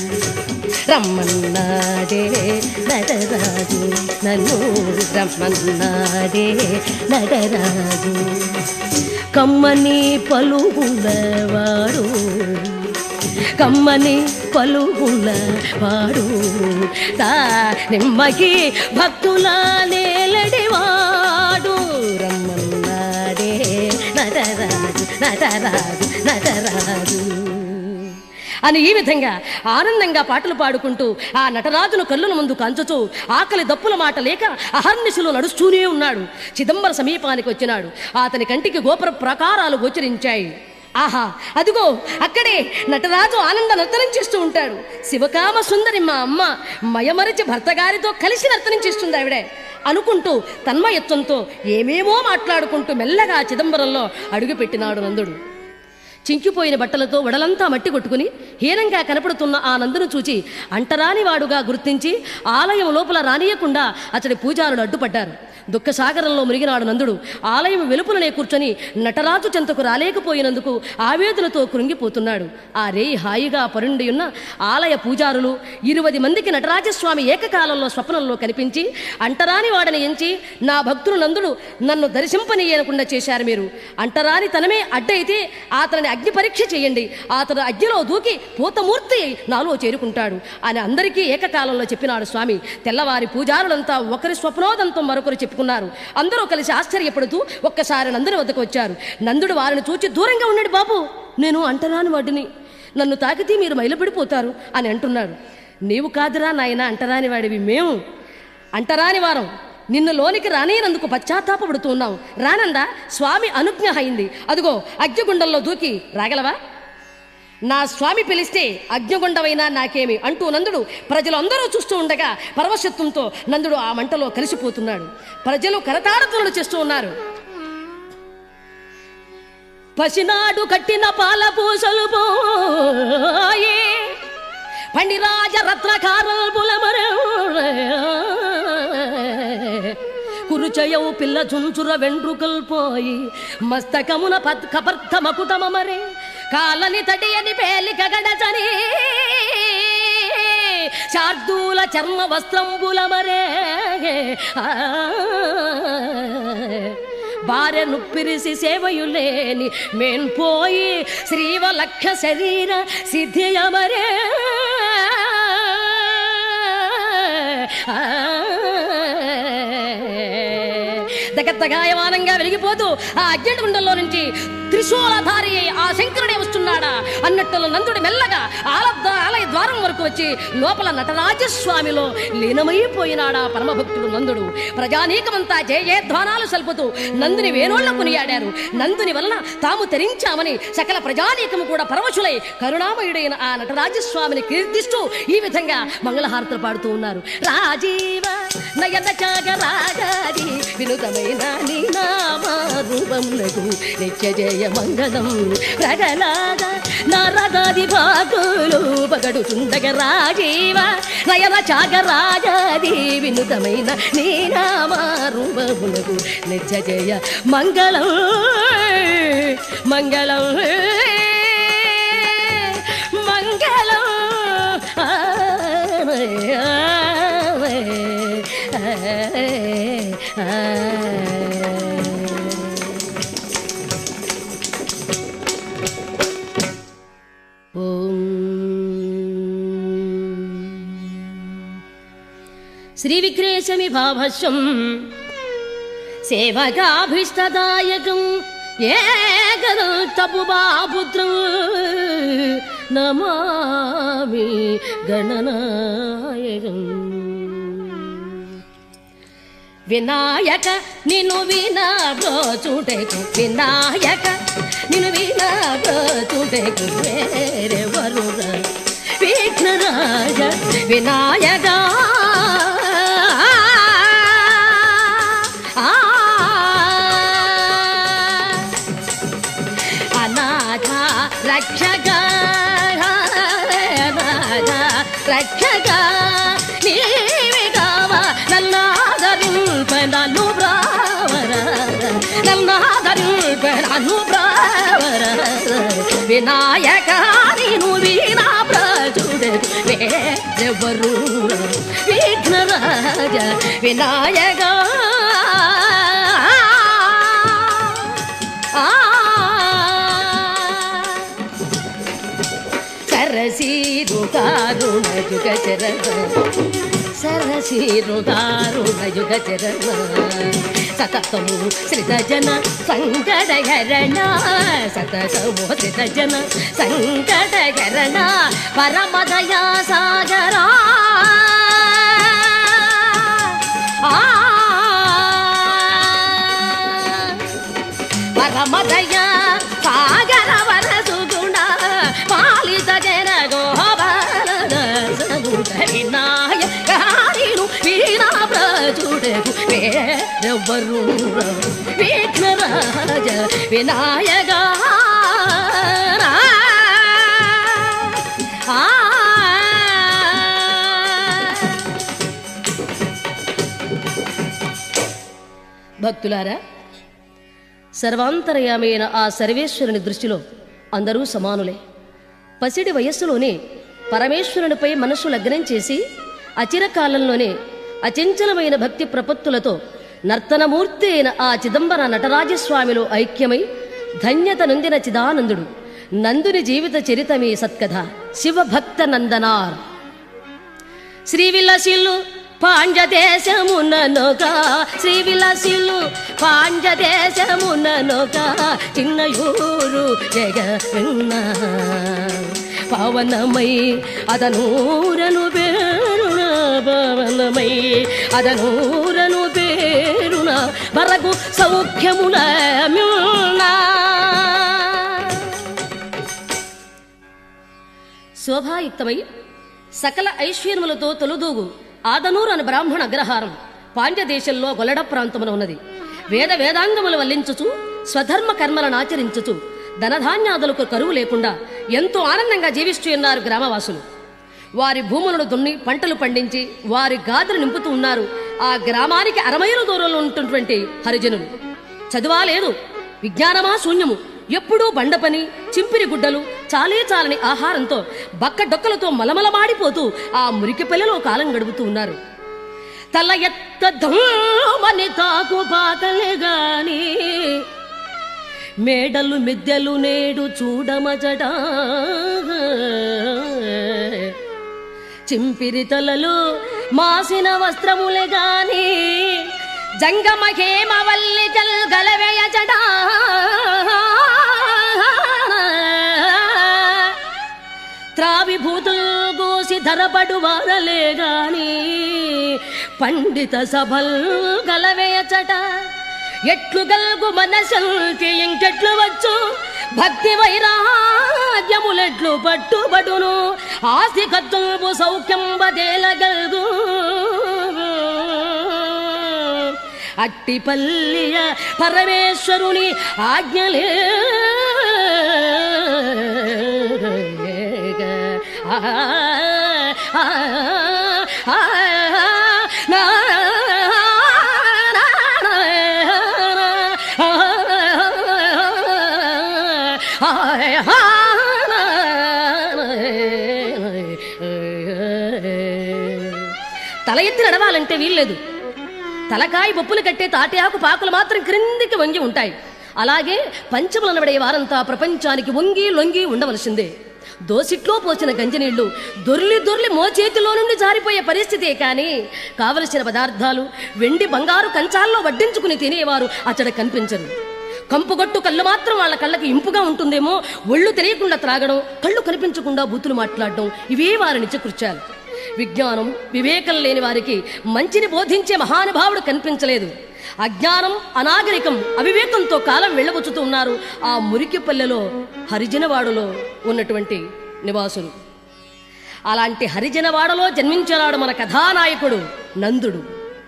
రమ్మన్నాడే నటరాజు నన్ను రమ్మన్నాడే నటరాజు కమ్మని పలుగులవాడు కమ్మని పలుగుల వాడు తా నిమ్మకి భక్తుల నేలడివాడు రమ్మన్నాడే నటరాజు నటరాజు అని ఈ విధంగా ఆనందంగా పాటలు పాడుకుంటూ ఆ నటరాజును కళ్ళుల ముందు కంచుతూ ఆకలి దప్పుల మాట లేక అహర్నిశలు నడుస్తూనే ఉన్నాడు చిదంబర సమీపానికి వచ్చినాడు అతని కంటికి గోపుర ప్రకారాలు గోచరించాయి ఆహా అదిగో అక్కడే నటరాజు ఆనంద నర్తనం చేస్తూ ఉంటాడు శివకామ సుందరి మా అమ్మ మయమరిచి భర్త గారితో కలిసి నర్తనం చేస్తుంది ఆవిడే అనుకుంటూ తన్మయత్వంతో ఏమేమో మాట్లాడుకుంటూ మెల్లగా చిదంబరంలో అడుగుపెట్టినాడు నందుడు చింకిపోయిన బట్టలతో వడలంతా మట్టి కొట్టుకుని హీనంగా కనపడుతున్న ఆ నందును చూచి అంటరాని వాడుగా గుర్తించి ఆలయం లోపల రానియకుండా అతడి పూజారులు అడ్డుపడ్డారు దుఃఖసాగరంలో మునిగినాడు నందుడు ఆలయం వెలుపులనే కూర్చొని నటరాజు చెంతకు రాలేకపోయినందుకు ఆవేదనతో కృంగిపోతున్నాడు ఆ రేయి హాయిగా పరుండి ఉన్న ఆలయ పూజారులు ఇరువది మందికి నటరాజస్వామి ఏకకాలంలో స్వప్నంలో కనిపించి అంటరాని వాడని ఎంచి నా భక్తులు నందుడు నన్ను దర్శింపనీయనకుండా చేశారు మీరు అంటరాని తనమే అడ్డైతే అతని అగ్ని పరీక్ష చేయండి అతడు అగ్నిలో దూకి పూతమూర్తి అయి నాలో చేరుకుంటాడు అని అందరికీ ఏకకాలంలో చెప్పినాడు స్వామి తెల్లవారి పూజారులంతా ఒకరి స్వప్నోదంతం మరొకరు చెప్పుకున్నారు అందరూ కలిసి ఆశ్చర్యపడుతూ ఒక్కసారి నందుని వద్దకు వచ్చారు నందుడు వారిని చూచి దూరంగా ఉన్నాడు బాబు నేను అంటరాని వాడిని నన్ను తాకితే మీరు మైలపడిపోతారు అని అంటున్నాడు నీవు కాదురా నాయన అంటరాని వాడివి మేము అంటరాని వారం నిన్ను లోనికి రానేనందుకు పశ్చాత్తాపడుతున్నాం రానందా స్వామి అనుజ్ఞ అయింది అదిగో అగ్నిగుండంలో దూకి రాగలవా నా స్వామి పిలిస్తే అగ్నిగుండమైనా నాకేమి అంటూ నందుడు ప్రజలు అందరూ చూస్తూ ఉండగా పరవశత్వంతో నందుడు ఆ మంటలో కలిసిపోతున్నాడు ప్రజలు కరతాడతులు చేస్తూ ఉన్నారు పసినాడు కట్టిన పాల పూసలు పోయే పండిరాజ రత్నకారల్ పులమరే కురుచయవు పిల్ల చుంచుర వెంట్రుకల్ పోయి మస్తకమున పత్ కపర్థ మకుటమరే కాలని తడియని పేలిక గడచని శార్దూల చర్మ వస్త్రంబులమరే భార్య నుప్పిరిసి సేవయులేని మేన్ పోయి శ్రీవలక్ష శరీర సిద్ధియమరే దగత్తగాయమానంగా వెలిగిపోతూ ఆ అగ్నిగుండంలో నుంచి త్రిశూలధారి అయి ఆ శంకరుడే వస్తున్నాడా అన్నట్టులో నందుడు మెల్లగా ఆలద్ద ఆలయ ద్వారం వరకు వచ్చి లోపల నటరాజస్వామిలో లీనమైపోయినాడా పరమభక్తుడు నందుడు ప్రజానీకమంతా జయ జయధ్వానాలు సల్పుతూ నందుని వేణోళ్ళ కొనియాడారు నందుని వలన తాము తరించామని సకల ప్రజానీకము కూడా పరవశులై కరుణామయుడైన ఆ నటరాజస్వామిని కీర్తిస్తూ ఈ విధంగా మంగళహారతులు పాడుతూ ఉన్నారు రాజీవ నయన చాగ రాగాది వినుతమైన నీ నామారూపములకు నిత్య జయ మంగళం ప్రగలాద నారదాది భాగులు పగడు చుండగ రాజీవ నయన చాగ రాగాది వినుతమైన నీ నామారూపములకు నిత్య జయ మంగళం మంగళం మంగళం ఓం శ్రీ విక్రేశమి భాభస్వం సేవగాభిష్టదాయకం ఏకదంతపుబాపుత్రం నమామి గణనాయకం వినాయక నిన్ను వినా బ్రోచుటకు వినాయక నిన్ను వినా బ్రోచుటకు వేరెవరు విఘ్నరాజ వినాయక అనాథ రక్షక అనాథ రక్షక నీవి కావ నన్నాదరింప నన్ను బ్రావర నన్నాదరింప నన్ను బ్రావర వినాయక నీను వీణా ప్రచుడు వేరెవరు విఘ్నరాజ వినాయక సరసీరుగారుణ యుగ చరణ సరసీరుగారుణ యుగ చరణ సతతము శ్రితజన సంకటహరణ సతతము శ్రితజన సంకటహరణ పరమదయా సాగరా పరమదయ సాగర వరసుగుణ పాలిత జన గోహరినాయకారిను వీణా ప్రచుడకు వేరెవ్వరు విఘ్నరాజ వినాయక భక్తులారా సర్వాంతరయామైన ఆ సర్వేశ్వరుని దృష్టిలో అందరూ సమానులే పసిడి వయస్సులోనే పరమేశ్వరునిపై మనస్సు లగ్నం చేసి అచిరకాలంలోనే అచంచలమైన భక్తి ప్రపత్తులతో నర్తనమూర్తి అయిన ఆ చిదంబర నటరాజస్వామిలో ఐక్యమై ధన్యత నొందిన చిదానందుడు నందుని జీవిత చరితమే సత్కథ శివభక్త నందనార్ శ్రీవిలసిల్లు పాండ్యదేశముననొక శ్రీవిలసిల్లు పాండ్యదేశముననొక చిన్నయూరు జగన్న పవనమై అదనూరను పేరున పవనమై అదనూరను పేరున బరగు సౌఖ్యముల మ్యున్నా శోభాయుక్తమై సకల ఐశ్వర్యములతో తొలుదూగు ఆదనూరు అని బ్రాహ్మణ అగ్రహారం పాండ్యదేశంలో గొలడ ప్రాంతమున ఉన్నది వేద వేదాంగములు వల్లించుచు స్వధర్మ కర్మలను ఆచరించుచు ధనధాన్యాదులకు కరువు లేకుండా ఎంతో ఆనందంగా జీవిస్తూ ఉన్నారు గ్రామవాసులు వారి భూములను దున్ని పంటలు పండించి వారి గాదులు నింపుతూ ఉన్నారు ఆ గ్రామానికి అరమైల దూరంలో ఉంటున్నటువంటి హరిజనులు చదువా లేదు విజ్ఞానమా శూన్యము ఎప్పుడూ బండ పని చింపిరి గుడ్డలు చాలే చాలని ఆహారంతో బక్క డొక్కలతో మలమలమాడిపోతూ ఆ మురికి పల్లెలో కాలం గడుపుతూ ఉన్నారు తల ఎత్త ధూమని తాకు పాకలే గాని మేడలు మిద్దెలు నేడు చూడమజడా చింపిరి తలలు మాసిన వస్త్రములే గాని జంగమ హేమవల్లి జల్ గలవేయజడా త్రావిభూతులు గోసి ధరపడు వారలే గాని పండిత సభల్ గలవేయచట ఎట్లు గల్గు మనసంతి ఇంకెట్లు వచ్చు భక్తి వైరాగ్యములెట్లు పట్టుబడును ఆస్తి కత్తువు సౌఖ్యం బదేలగల్గు అట్టిపల్లియ పరమేశ్వరుని ఆజ్ఞలే ఆ, ఆ, ఆ, నా, తల ఎత్తి నడవాలంటే వీల్లేదు తలకాయ బొప్పులు కట్టే తాటియాకు పాకులు మాత్రం క్రిందికి వంగి ఉంటాయి అలాగే పంచములనబడే వారంతా ప్రపంచానికి వంగి లొంగి ఉండవలసిందే దోసిట్లో పోసిన గంజినీళ్లు దొర్లి దొర్లి మోచేతిలో నుండి జారిపోయే పరిస్థితే కానీ కావలసిన పదార్థాలు వెండి బంగారు కంచాల్లో వడ్డించుకుని తినేవారు అచ్చట కనిపించరు కంపుగొట్టు కళ్ళు మాత్రం వాళ్ళ కళ్ళకి ఇంపుగా ఉంటుందేమో ఒళ్ళు తెలియకుండా త్రాగడం కళ్ళు కనిపించకుండా బూతులు మాట్లాడడం ఇవే వారి నిత్యకృత్యాలు విజ్ఞానం వివేకం లేని వారికి మంచిని బోధించే మహానుభావుడు కనిపించలేదు అజ్ఞానం అనాగరికం అవివేకంతో కాలం వెళ్ళబుచ్చుతూ ఉన్నారు ఆ మురికి పల్లెలో హరిజనవాడలో ఉన్నటువంటి నివాసులు అలాంటి హరిజనవాడలో జన్మించినాడు మన కథానాయకుడు నందుడు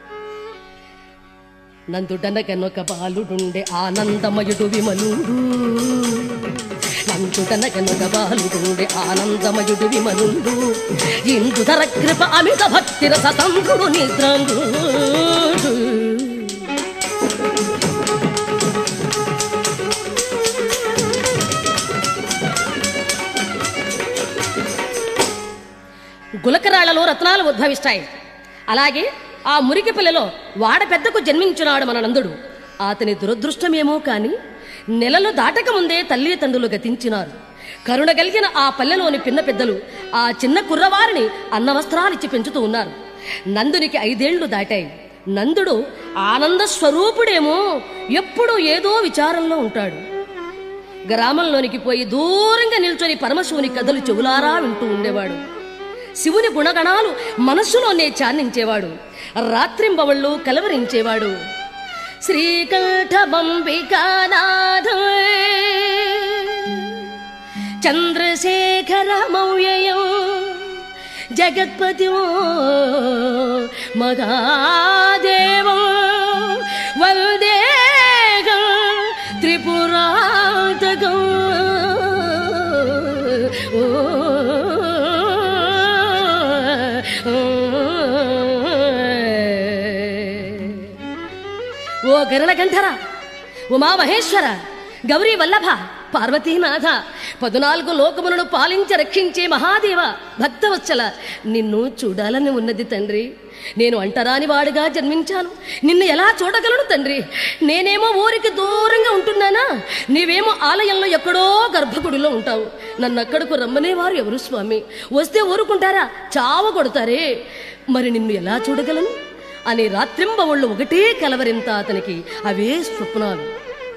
నందుడనగనొక బాలుడుండే ఆనందమయుడు విమలుడు నందుడనగనొక బాలుడుండే ఆనందమయుడు విమలుడు ఇందుధర కృప అమిత భక్తి రస సంధుడు నిద్రండు గులకరాళ్లలో రత్నాలు ఉద్భవిస్తాయి అలాగే ఆ మురికి పిల్లలో వాడ పెద్దకు జన్మించినాడు మన నందుడు అతని దురదృష్టమేమో కాని నెలలు దాటక ముందే తల్లిదండ్రులు గతించినారు కరుణ కలిగిన ఆ పల్లెలోని పిన్న పెద్దలు ఆ చిన్న కుర్రవారిని అన్నవస్త్రాలిచ్చి పెంచుతూ ఉన్నారు నందునికి ఐదేళ్లు దాటాయి నందుడు ఆనంద స్వరూపుడేమో ఎప్పుడూ ఏదో విచారంలో ఉంటాడు గ్రామంలోనికి పోయి దూరంగా నిల్చొని పరమశివుని కథలు చెవులారా వింటూ ఉండేవాడు శివుని గుణగణాలు మనస్సులోనే చానించేవాడు రాత్రింబవళ్ళు కలవరించేవాడు శ్రీకంఠబంబికానాథ చంద్రశేఖర మౌయయం జగత్పతి మగాదేవం వందేగం త్రిపురాతకం ఓ గరుడగంధర ఉమామహేశ్వర గౌరీ వల్లభ పార్వతీనాథ పదునాలుగు లోకములను పాలించి రక్షించే మహాదేవ భక్తవత్సల నిన్ను చూడాలని ఉన్నది తండ్రి నేను అంటరాని వాడిగా జన్మించాను నిన్ను ఎలా చూడగలను తండ్రి నేనేమో ఊరికి దూరంగా ఉంటున్నానా నీవేమో ఆలయంలో ఎక్కడో గర్భగుడిలో ఉంటావు నన్ను అక్కడకు రమ్మనేవారు ఎవరు స్వామి వస్తే ఊరుకుంటారా చావ కొడతారే మరి నిన్ను ఎలా చూడగలను అని రాత్రింబవళ్ళు ఒకటే కలవరింత అతనికి అవే స్వప్నాలు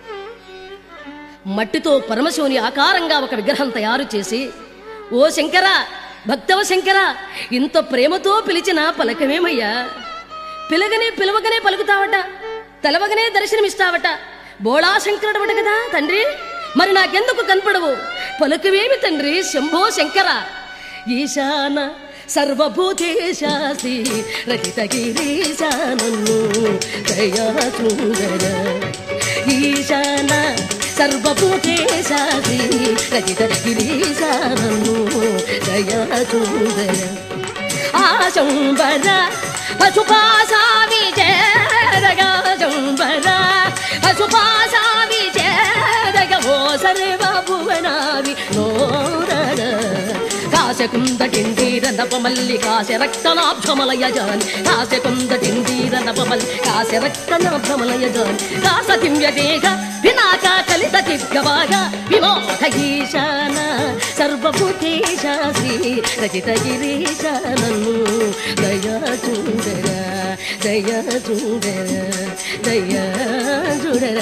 మట్టితో పరమశివుని ఆకారంగా ఒక విగ్రహం తయారు చేసి ఓ శంకర భక్తవ శంకర ఇంత ప్రేమతో పిలిచిన పలకమేమయ్యా పిలగనే పిలవగనే పలుకుతావట తెలవగనే దర్శనమిస్తావట బోళా శంకరుడవట కదా తండ్రి మరి నాకెందుకు కనపడవు పలుకువేమి తండ్రి శంభో శంకర ఈశాన సర్వభూతేశాసి రచిత గిరీశానన్ను దయా సుందర ఈశాన సర్వభూతేశాసి రచిత గిరీశానన్ను దయా సుందర ఆశంబర పశుపాశావి జరగాశంబర పశుపాశావి జరగమో సర్వ భువనావి నోరడ కాశకుందటిందీర నపమల్లి కాశ రక్తనాభ్రమలయ జాని కాశకుందటిందీర నపమల్లి కాశ రక్తనాభ్రమలయ జాని కాశ దివ్యదేహ వినాక కలిత దిగ్గవాగ విమోహ ఈశాన సర్వభూతేశ శ్రీ రచిత గిరీశ నన్ను దయా చూడర దయా చూడర దయా చూడర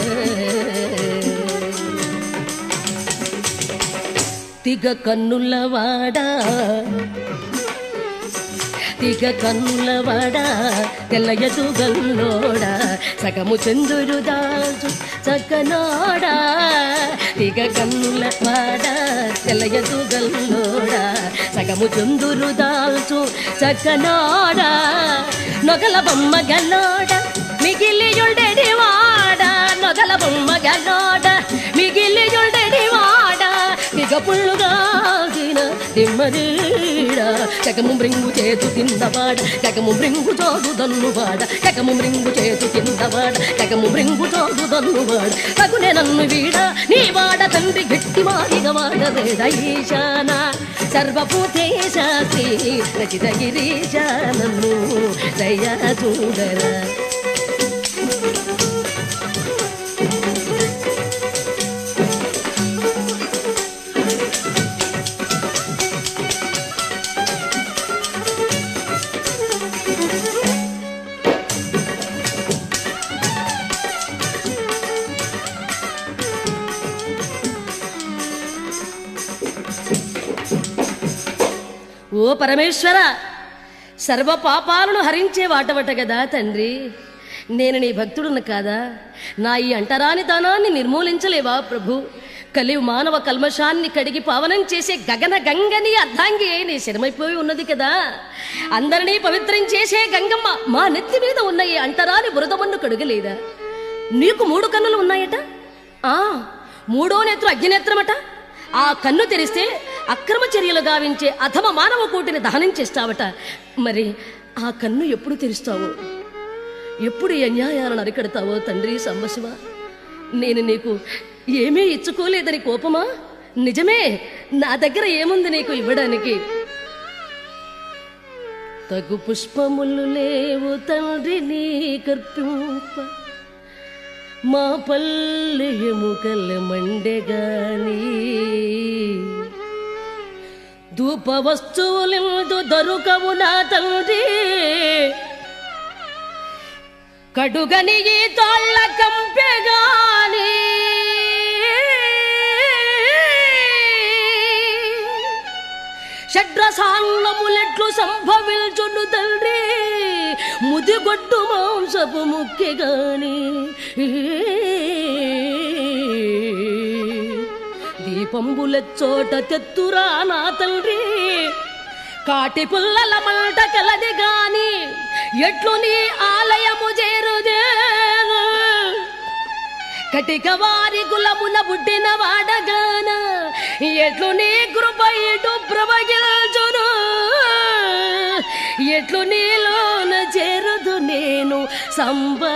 తిగ కన్నులవాడా తిగ కన్నులవాడా తెల్లయదు గల్లోడా సగము చందురు దాచు చక్కనాడా తిగ కన్నులవాడా తెల్లయదు గల్లోడా సగము చందురు దాల్చు చక్కనాడా నొగల బొమ్మ గల్లోడ మిగిలియుండెడి వాడ నొగల బొమ్మ గల్లోడ మిగిలియుండెడి వాడ మిగ పుల్లుగాగిన దిమ్మరీడ కకము మృంగు చేతు తిన్నవాడ కకము మృంగు చోదు దన్నువాడ కకము మృంగు చేతు తిన్నవాడ కకము మృంగు చోదు దన్నువాడ తగునే నన్ను వీడ నీ వాడ తండ్రి గట్టి మారిగ వాడ వేడ ఈశాన సర్వభూతేశ శ్రీ రచిత గిరీశ నన్ను దయా చూడరా ఓ పరమేశ్వర సర్వ పాపాలను హరించే వాటవట కదా తండ్రి నేను నీ భక్తుడును కాదా నా ఈ అంటరాని దానాన్ని నిర్మూలించలేవా ప్రభు కలి మానవ కల్మషాన్ని కడిగి పావనం చేసే గగన గంగని అర్ధాంగి నీ శరమైపోయి ఉన్నది కదా అందరినీ పవిత్రం చేసే గంగమ్మ మా నెత్తి మీద ఉన్న ఈ అంటరాని బురదమన్ను కడుగలేదా నీకు మూడు కన్నులు ఉన్నాయట ఆ మూడో నేత్రం అగ్నినేత్రమట ఆ కన్ను తెరిస్తే అక్రమ చర్యలు గావించే అధమ మానవ కోటిని దహనం చేస్తావట మరి ఆ కన్ను ఎప్పుడు తెరుస్తావు ఎప్పుడు ఈ అన్యాయాలను అరికడతావో తండ్రి సంబశివ నేను నీకు ఏమీ ఇచ్చుకోలేదని కోపమా నిజమే నా దగ్గర ఏముంది నీకు ఇవ్వడానికి తగు పుష్పములు లేవు తండ్రి నీ కర్పింప మా పల్లె ఎముకల మండెగాని ధూప వస్తువులందు దొరకవు నా తండ్రి కడుగని ఈ తాళ్ళ కంపెగాని షడ్రసాన్నములెట్లు సంభవించును తండ్రి ముదిగొట్టు మాంసపు ముక్కెగాని దీపంబులెచ్చోట తెత్తురా నా తండ్రి కాటి పుల్లల మంట కలది గాని ఎట్లు నీ ఆలయము చేరుదేను కటిక వారి కులమున పుట్టిన వాడగాన ఎట్లు నీ కృప ఇటు ప్రభగిల్చును ఎట్లు నీలోన చేరదు నేను సంబా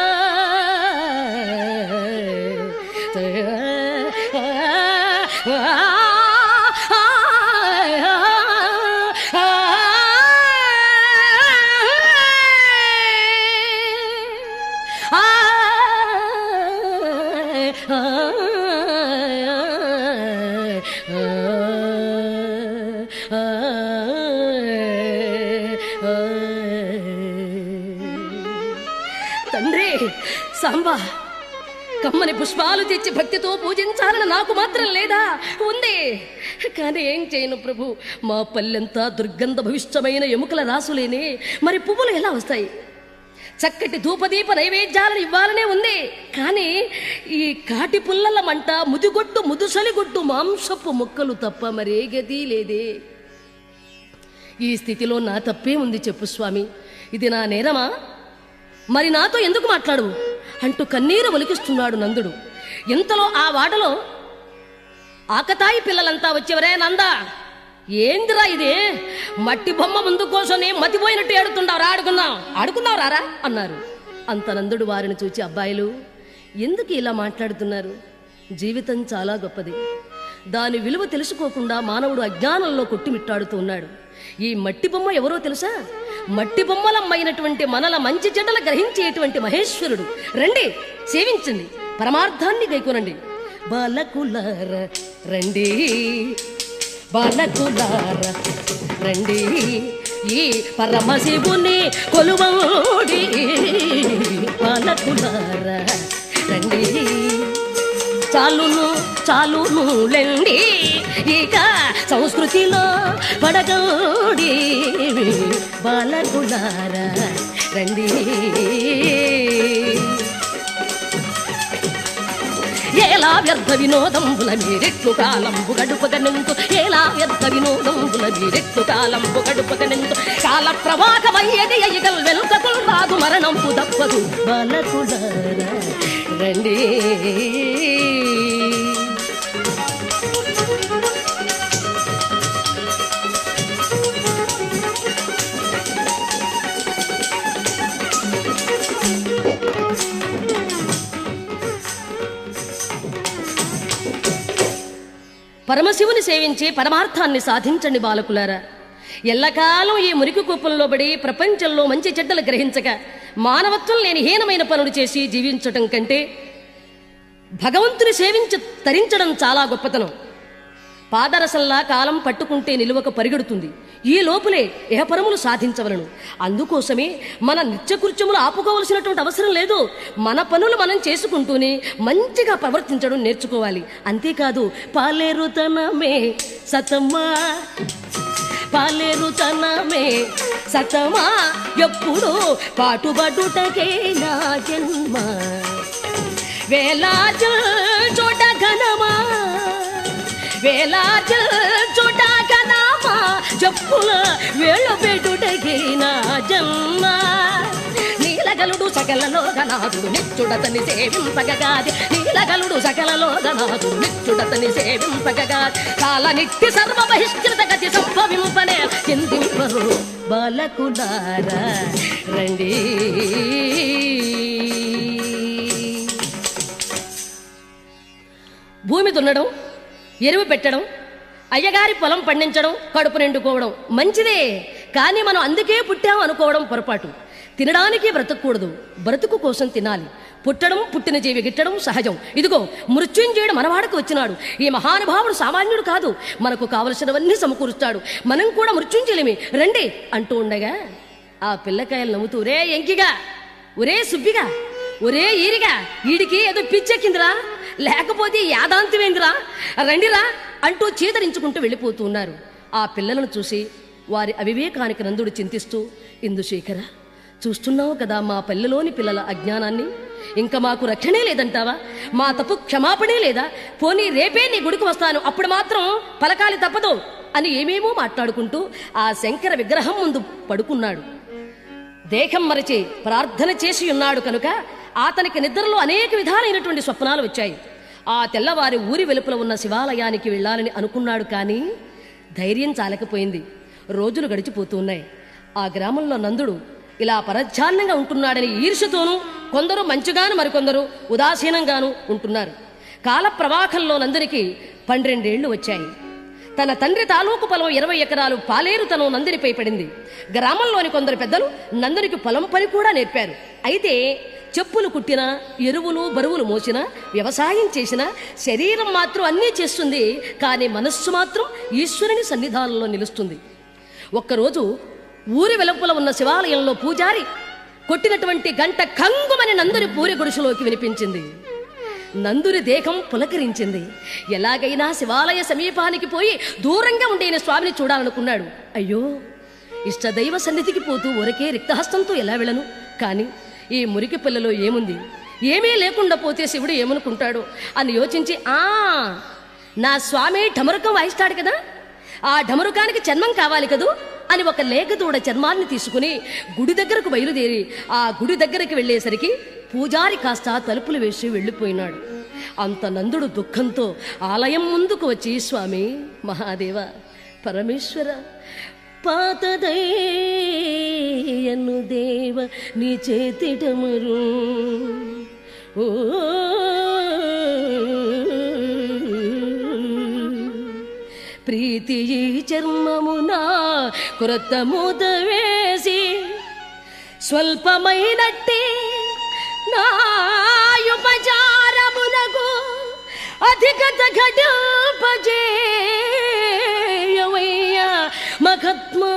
తండ్రి సాంబా కమ్మని పుష్పాలు తెచ్చి భక్తితో పూజించాలని నాకు మాత్రం లేదా ఉంది కానీ ఏం చేయను ప్రభు మా పల్లెంతా దుర్గంధ భవిష్యమైన ఎముకల రాసులేని మరి పువ్వులు ఎలా వస్తాయి చక్కటి ధూపదీప నైవేద్యాలను ఇవ్వాలనే ఉంది కానీ ఈ కాటి పుల్లల మంట ముదిగొట్టు ముదుసలిగొట్టు మాంసపు ముక్కలు తప్ప మరే గతి లేదే ఈ స్థితిలో నా తప్పే ఉంది చెప్పు స్వామి ఇది నా నేరమా మరి నాతో ఎందుకు మాట్లాడు అంటూ కన్నీరు ఒలికిస్తున్నాడు నందుడు ఇంతలో ఆ వాడలో ఆకతాయి పిల్లలంతా వచ్చేవరే నందా ఏందిరా ఇది మట్టి బొమ్మ ముందు కోసని మతిపోయినట్టు ఏడుతుండావు రా ఆడుకుందాం ఆడుకుందాం రారా అన్నారు అంత నందుడు వారిని చూచి అబ్బాయిలు ఎందుకు ఇలా మాట్లాడుతున్నారు జీవితం చాలా గొప్పది దాని విలువ తెలుసుకోకుండా మానవుడు అజ్ఞానంలో కొట్టిమిట్టాడుతూ ఉన్నాడు ఈ మట్టి బొమ్మ ఎవరో తెలుసా మట్టి బొమ్మలమ్మైనటువంటి మనల మంచి చెడ్డలు గ్రహించేటువంటి మహేశ్వరుడు రండి సేవించండి పరమార్థాన్ని గైకొనండి బాలకులార రండి బాలకులార రండి ఈ పరమశివుని కొలువోడి బాలకులార రండి చాలును చాలును లెండి ఇక సంస్కృతిలో పడగోడి బాలకులారా రండి ఎలా వ్యర్థ వినోదంబుల మీరెట్లు కాలంబు గడుపగనెంతు ఎలా వ్యర్థ వినోదంబుల మీరెట్లు కాలంబు గడుపగనెంతు కాల ప్రవాహమయ్యది అయ్యగల్ వెనుకకుల్ రాదు మరణంపు తప్పదు బాలకులారా రండి పరమశివుని సేవించి పరమార్థాన్ని సాధించండి బాలకులారా ఎల్లకాలం ఈ మురికి కుప్పంలో పడి ప్రపంచంలో మంచి చెడ్డలు గ్రహించక మానవత్వం లేని హీనమైన పనులు చేసి జీవించటం కంటే భగవంతుని సేవించి తరించడం చాలా గొప్పతనం పాదరసల్లా కాలం పట్టుకుంటే నిలువక పరిగెడుతుంది ఈ లోపులే ఏపరములు సాధించవలను అందుకోసమే మన నిత్యకృత్యములు ఆపుకోవలసినటువంటి అవసరం లేదు మన పనులు మనం చేసుకుంటూనే మంచిగా ప్రవర్తించడం నేర్చుకోవాలి అంతేకాదు పాలేరుతనమే సతమ్మా పాలేరుతనమే సతమా ఎప్పుడు పాటుబడుటకే నా జన్మ వేలాజు చోట ఘనమా వేలాజు చోట ఘనమా జప్పుల వేళ పెట్టుటకి నా జన్మ నీలగలుడు సకలలో గనాథుడు నిత్యుడతని సేవింపగగాది నీలగలుడు సకలలో గనాథుడు నిత్యుడతని సేవింపగగాది కాల నిత్య సర్వ బహిష్కృత గతి సంభవింపనే చిందింపరు బాలకులారా రండి భూమి దున్నడం ఎరువు పెట్టడం అయ్యగారి పొలం పండించడం కడుపు నిండుకోవడం మంచిదే కానీ మనం అందుకే పుట్టాం అనుకోవడం పొరపాటు తినడానికి బ్రతకూడదు బ్రతుకు కోసం తినాలి పుట్టడం పుట్టిన జీవి గిట్టడం సహజం ఇదిగో మృత్యుంజయుడు మనవాడకు వచ్చినాడు ఈ మహానుభావుడు సామాన్యుడు కాదు మనకు కావలసినవన్నీ సమకూరుస్తాడు మనం కూడా మృత్యుంజయులమే రండి అంటూ ఉండగా ఆ పిల్లకాయలు నవ్వుతూ రే ఎంకిగా ఒరే సుబ్బిగా ఒరే ఈరిగా ఈడికి ఏదో పిచ్చెక్కిందిరా లేకపోతే యాదాంతమేందిరా రండిరా అంటూ చీదరించుకుంటూ వెళ్ళిపోతున్నారు ఆ పిల్లలను చూసి వారి అవివేకానికి నందుడు చింతిస్తూ ఇందుశేఖర చూస్తున్నావు కదా మా పల్లెలోని పిల్లల అజ్ఞానాన్ని ఇంకా మాకు రక్షణే లేదంటావా మా తప్పు క్షమాపణే లేదా పోనీ రేపే నీ గుడికి వస్తాను అప్పుడు మాత్రం పలకాలి తప్పదు అని ఏమేమో మాట్లాడుకుంటూ ఆ శంకర విగ్రహం ముందు పడుకున్నాడు దేహం మరచి ప్రార్థన చేసి ఉన్నాడు కనుక అతనికి నిద్రలో అనేక విధాలైనటువంటి స్వప్నాలు వచ్చాయి ఆ తెల్లవారి ఊరి వెలుపల ఉన్న శివాలయానికి వెళ్ళాలని అనుకున్నాడు కానీ ధైర్యం చాలకపోయింది రోజులు గడిచిపోతూ ఉన్నాయి ఆ గ్రామంలో నందుడు ఇలా పరధ్యాన్నంగా ఉంటున్నాడని ఈర్షతోనూ కొందరు మంచిగాను మరికొందరు ఉదాసీనంగాను ఉంటున్నారు కాల ప్రవాహంలో నందునికి పన్నెండేళ్లు వచ్చాయి తన తండ్రి తాలూకు పొలం ఇరవై ఎకరాలు పాలేరుతనం నందినిపై పడింది గ్రామంలోని కొందరు పెద్దలు నందునికి పొలం పని కూడా నేర్పారు అయితే చెప్పులు కుట్టినా ఎరువులు బరువులు మోసినా వ్యవసాయం చేసినా శరీరం మాత్రం అన్నీ చేస్తుంది కానీ మనస్సు మాత్రం ఈశ్వరుని సన్నిధానంలో నిలుస్తుంది ఒక్కరోజు ఊరి వెలుపల ఉన్న శివాలయంలో పూజారి కొట్టినటువంటి గంట కంగుమని నందుని పూరి గుడిసెలోకి వినిపించింది నందుని దేహం పులకరించింది ఎలాగైనా శివాలయ సమీపానికి పోయి దూరంగా ఉండేన స్వామిని చూడాలనుకున్నాడు అయ్యో ఇష్టదైవ సన్నిధికి పోతూ ఒరకే రిక్తహస్తంతో ఎలా వెళ్ళను కానీ ఈ మురికి పిల్లలో ఏముంది ఏమీ లేకుండా పోతే శివుడు ఏమనుకుంటాడు అని యోచించి ఆ నా స్వామి ఢమరుకం వాయిస్తాడు కదా ఆ ఢమరుకానికి చర్మం కావాలి కదూ అని ఒక లేఖదూడ చర్మాన్ని తీసుకుని గుడి దగ్గరకు బయలుదేరి ఆ గుడి దగ్గరికి వెళ్ళేసరికి పూజారి కాస్త తలుపులు వేసి వెళ్ళిపోయినాడు అంత నందుడు దుఃఖంతో ఆలయం ముందుకు వచ్చి స్వామి మహాదేవ పరమేశ్వర పాతదయ్యను దేవ నీ చేతిటమరు ఓ ప్రీతి ఈ చర్మమున కొరత మూత వేసి స్వల్పమైనట్టి నాయుపచారమునకు అధికత ఘటపజేయవయ్యా మఖత్మా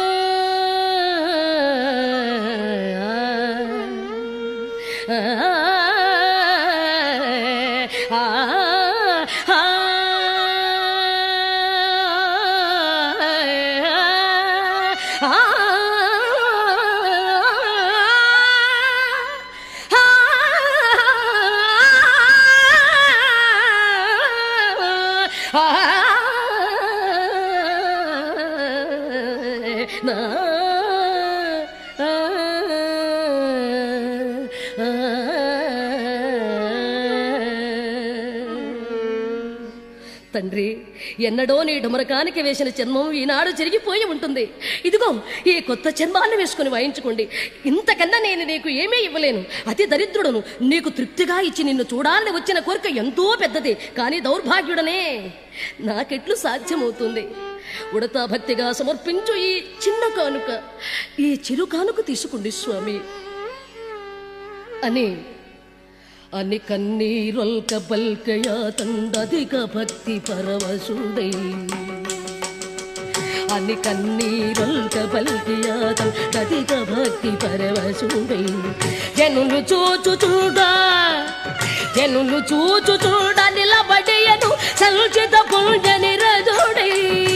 తండ్రి ఎన్నడో నీ డుమరకానికి వేసిన చర్మం ఈనాడు చెరిగిపోయి ఉంటుంది ఇదిగో ఈ కొత్త చర్మాన్ని వేసుకుని వాయించుకోండి ఇంతకన్నా నేను నీకు ఏమీ ఇవ్వలేను అతి దరిద్రుడను నీకు తృప్తిగా ఇచ్చి నిన్ను చూడాలని వచ్చిన కోరిక ఎంతో పెద్దది కానీ దౌర్భాగ్యుడనే నాకెట్లు సాధ్యమవుతుంది ఉడతా భక్తిగా సమర్పించు ఈ చిన్న కానుక ఈ చిరు కానుక తీసుకోండి స్వామి అని అని కన్నీరొల్క బల్కయా తందధిక భక్తి పరవశుడై అని కన్నీరొల్క బల్కయా తందధిక భక్తి పరవశుడై జనులు చూచు చూడ జనులు చూచు చూడ నిలబడియను సంచిత పుంజ నిరజుడై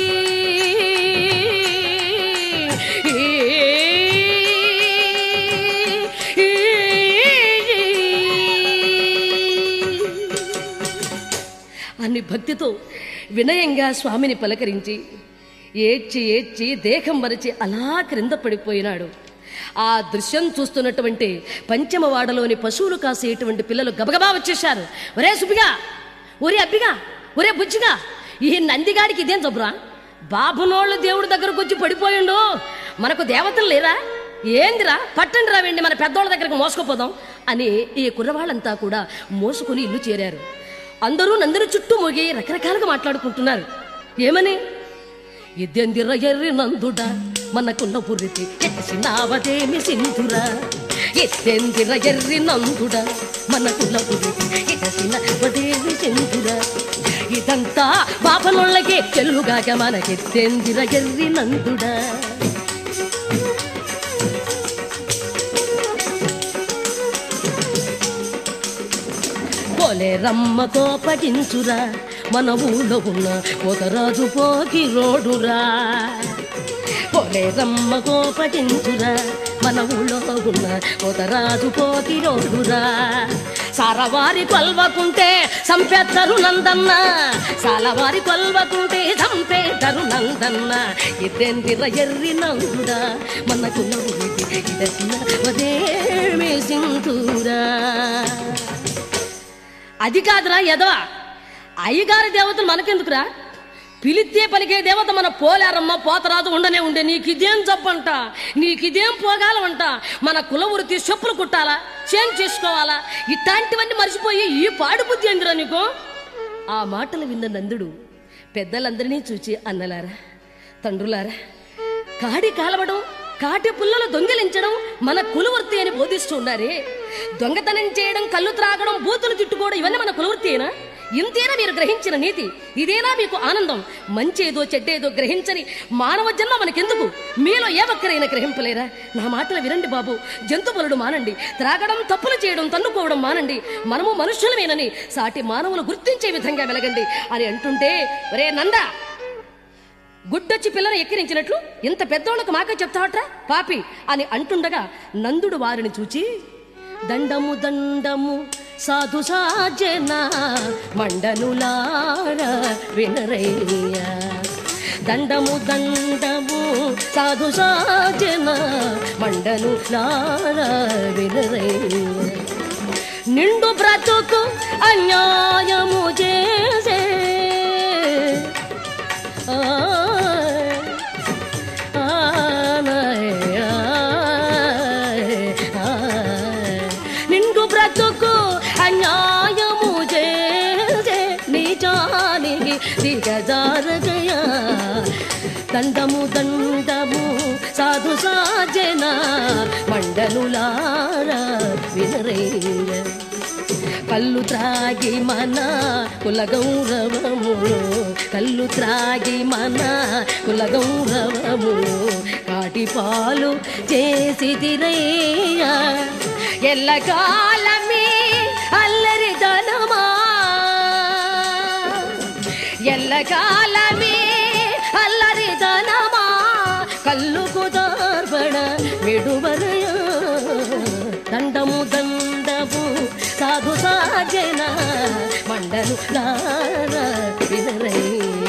అని భక్తితో వినయంగా స్వామిని పలకరించి ఏడ్చి ఏడ్చి దేహం మరచి అలా క్రింద పడిపోయినాడు ఆ దృశ్యం చూస్తున్నటువంటి పంచమవాడలోని పశువులు కాసేటువంటి పిల్లలు గబగబా వచ్చేశారు ఒరే సుబ్బిగా ఒరే అబ్బిగా ఒరే బుజ్జిగా ఈ నందిగాడికి ఇదేం జబ్బురా బాబునోళ్ళు దేవుడి దగ్గరకు వచ్చి పడిపోయిండు మనకు దేవతలు లేరా ఏందిరా పట్టండి రా వెండి మన పెద్దోళ్ళ దగ్గరకు మోసుకుపోదాం అని ఈ కుర్రవాళ్ళంతా కూడా మోసుకుని ఇల్లు చేరారు అందరూ నందిని చుట్టూ మోగి రకరకాలుగా మాట్లాడుకుంటున్నారు ఏమని ఇద్దెందిర ఎర్రి నందుడా మనకున్న పురిటి ఎసినావదేమి సింధురా ఎద్దెందిర ఎర్రి నందుడా మనకున్న పురిటి ఎసినవదేమి సింధురా ఇదంతా బాపనొళ్ళకే చెల్లుగాక మనకెత్తెందిర ఎర్రి నందుడా ఒలే రమ్మ కోపగించురా మన ఊళ్ళో ఉన్న ఒక రాజు పోకి రోడురా ఒలే రమ్మ కోపగించురా మన ఊళ్ళో ఉన్న ఒక రాజు పోకి రోడురా సారవారి కొల్వకుంటే సంపెద్దరు నందన్న సాలవారి కొల్వకుంటే సంపేదరు నందన్న ఇద్దెందిర ఎర్రి నందుడా మన కులవుడికి ఇదసిన వదేమి సింధూరా అది కాదురా ఎదవా అయ్యగారి దేవతలు మనకెందుకురా పిలిస్తే పలికే దేవత మన పోలేరమ్మ పోతరాజు ఉండనే ఉండే నీకు ఇదేం జబ్బంట నీకు ఇదేం పోగాలమంట మన కుల వృత్తి చెప్పులు కుట్టాలా చేంజ్ చేసుకోవాలా ఇట్లాంటివన్నీ మర్చిపోయి ఈ పాడు బుద్ధి ఎందురా నీకు ఆ మాటలు విన్న నందుడు పెద్దలందరినీ చూచి అన్నలారా తండ్రులారా కాడి కాలవడం కాటి పుల్లలు దొంగిలించడం మన కులవృత్తి అని బోధిస్తూ ఉన్నారే దొంగతనం చేయడం కళ్ళు త్రాగడం బూతులు తిట్టుకోవడం ఇవన్నీ మన కులవృత్తియేనా ఇంతేనా మీరు గ్రహించిన నీతి ఇదేనా మీకు ఆనందం మంచేదో చెడ్డేదో గ్రహించని మానవ జన్మ మనకెందుకు మీలో ఏ ఒక్కరైనా గ్రహింపలేరా నా మాటలు వినండి బాబు జంతువులను మానండి త్రాగడం తప్పులు చేయడం తన్నుకోవడం మానండి మనము మనుషులమేనని సాటి మానవులు గుర్తించే విధంగా వెలగండి అని అంటుంటే ఒరే నందా గుడ్డొచ్చి పిల్లను ఎక్కిరించినట్లు ఇంత పెద్దోళ్ళకు మాకే చెప్తావట్రా పాపి అని అంటుండగా నందుడు వారిని చూచి దండము దండము సాధు సాజన మండనులార వినరయ్య దండము దండము సాధు సాజన మండనులార వినరయ్య నిండు బ్రతుకు అన్యాయము చేసే నిండు బ్రతుకు అన్యాయము చేసే నిజానికి దిగజారగయ దండము దండము సాధు సాజన మండనులారా వినరేయ కళ్ళు త్రాగి మన కుల గౌరవము కళ్ళు త్రాగి మన కుల గౌరవము కాటి పాలు చేసి తిరయ్య ఎల్లకాలమే అల్లరి ధనమా ఎల్లకాలమే అల్లరి ధనమా కళ్ళు కుదార్పణ విడువరయ దండము దండము సాధు సాజన మండలు వినరయ్య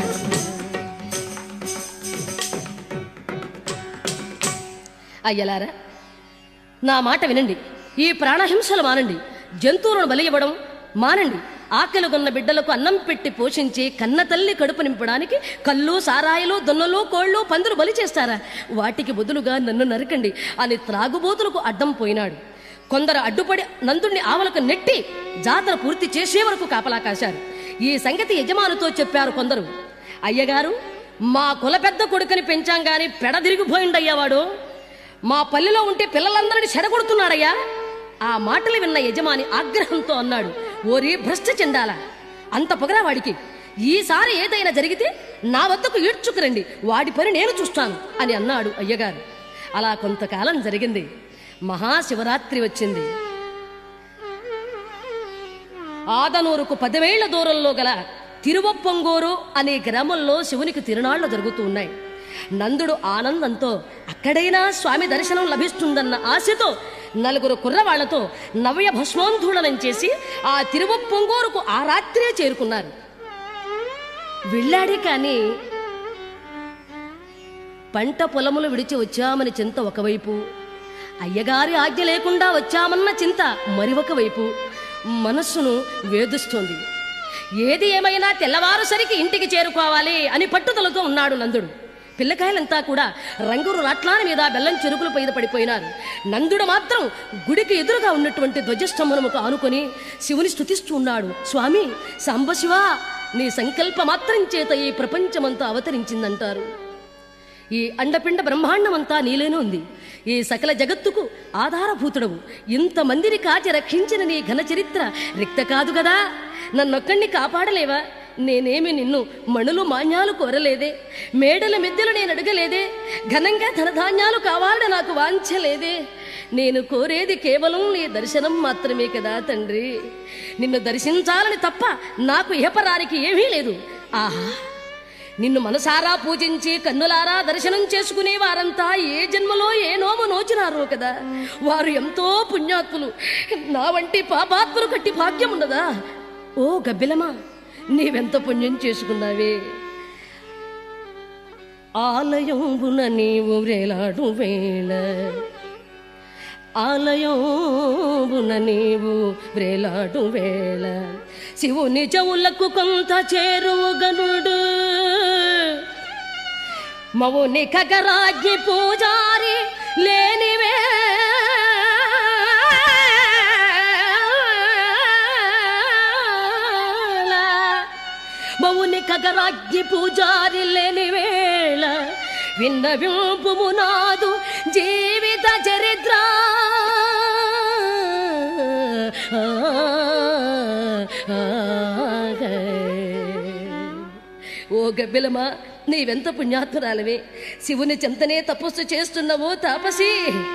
అయ్యలారా నా మాట వినండి ఈ ప్రాణహింసలు మానండి జంతువులను బలి ఇవ్వడం మానండి ఆకలి కొన్న బిడ్డలకు అన్నం పెట్టి పోషించి కన్న తల్లి కడుపు నింపడానికి కళ్ళు సారాయిలు దొన్నలు కోళ్ళు పందులు బలి చేస్తారా వాటికి బదులుగా నన్ను నరకండి అని త్రాగుబోతులకు అడ్డం పోయినాడు కొందరు అడ్డుపడి నందుణ్ణి ఆవలకు నెట్టి జాతర పూర్తి చేసే వరకు కాపలా కాశారు ఈ సంగతి యజమానుతో చెప్పారు కొందరు అయ్యగారు మా కుల పెద్ద కొడుకుని పెంచాం గాని పెడదిరిగిపోయిండయ్యవాడు మా పల్లెలో ఉంటే పిల్లలందరినీ చెడగొడుతున్నాడయ్యా ఆ మాటలు విన్న యజమాని ఆగ్రహంతో అన్నాడు ఓరి భ్రష్ట చెండాల అంత పొగరా వాడికి ఈసారి ఏదైనా జరిగితే నా వద్దకు ఈడ్చుకురండి వాడి పని నేను చూస్తాను అని అన్నాడు అయ్యగారు అలా కొంతకాలం జరిగింది మహాశివరాత్రి వచ్చింది ఆదనూరుకు పదివేళ్ల దూరంలో గల తిరువప్పొంగూరు అనే గ్రామంలో శివునికి తిరునాళ్లు జరుగుతూ ఉన్నాయి నందుడు ఆనందంతో అక్కడైనా స్వామి దర్శనం లభిస్తుందన్న ఆశతో నలుగురు కుర్రవాళ్లతో నవ్య భస్మోంధూళనం చేసి ఆ తిరువప్పొంగూరుకు ఆ రాత్రే చేరుకున్నారు వెళ్ళాడే కానీ పంట పొలములు విడిచి వచ్చామని చింత ఒకవైపు అయ్యగారి ఆజ్ఞ లేకుండా వచ్చామన్న చింత మరి ఒకవైపు మనస్సును వేధిస్తోంది ఏది ఏమైనా తెల్లవారుసరికి ఇంటికి చేరుకోవాలి అని పట్టుదలతో ఉన్నాడు నందుడు పిల్లకాయలంతా కూడా రంగురు రాట్లాని మీద బెల్లం చెరుకులు పైద పడిపోయినారు నందుడు మాత్రం గుడికి ఎదురుగా ఉన్నటువంటి ధ్వజస్తంభనముకు ఆనుకొని శివుని స్తుతిస్తూ ఉన్నాడు స్వామి సాంబశివా నీ సంకల్ప మాత్రం చేత ఈ ప్రపంచమంతా అవతరించిందంటారు ఈ అండపిండ బ్రహ్మాండమంతా నీలోనే ఉంది ఈ సకల జగత్తుకు ఆధారభూతుడవు ఇంతమందిని కాచి రక్షించిన నీ ఘన చరిత్ర రిక్త కాదు గదా నన్నొక్కడిని కాపాడలేవా నేనేమి నిన్ను మణులు మాన్యాలు కోరలేదే మేడల మిద్దెలు నేను అడగలేదే ఘనంగా ధనధాన్యాలు కావాలని నాకు వాంఛలేదే నేను కోరేది కేవలం నీ దర్శనం మాత్రమే కదా తండ్రి నిన్ను దర్శించాలని తప్ప నాకు ఇహపరానికి ఏమీ లేదు ఆహా నిన్ను మనసారా పూజించి కన్నులారా దర్శనం చేసుకునే వారంతా ఏ జన్మలో ఏ నోము నోచినారో కదా వారు ఎంతో పుణ్యాత్ములు నా వంటి పాపాత్ములు కట్టి భాగ్యం ఉండదా ఓ గబ్బిలమా నీవెంత పుణ్యం చేసుకున్నావే ఆలయంబున నీవు వేలాడు వేళ ఆలయంబున నీవు వ్రేలాడు వేళ శివుని చెవులకు కొంత చేరువుగనుడు మవుని కగరాజ్ఞి పూజారి లేనివే మౌని కగరాజ్ఞి పూజారి లేని వేళ విన్న వింపుము నాదు జీవిత చరిత్ర ఓ గబ్బిలమా నీవెంత పుణ్యాత్మురాలవే శివుని చెంతనే తపస్సు చేస్తున్నావో తాపసి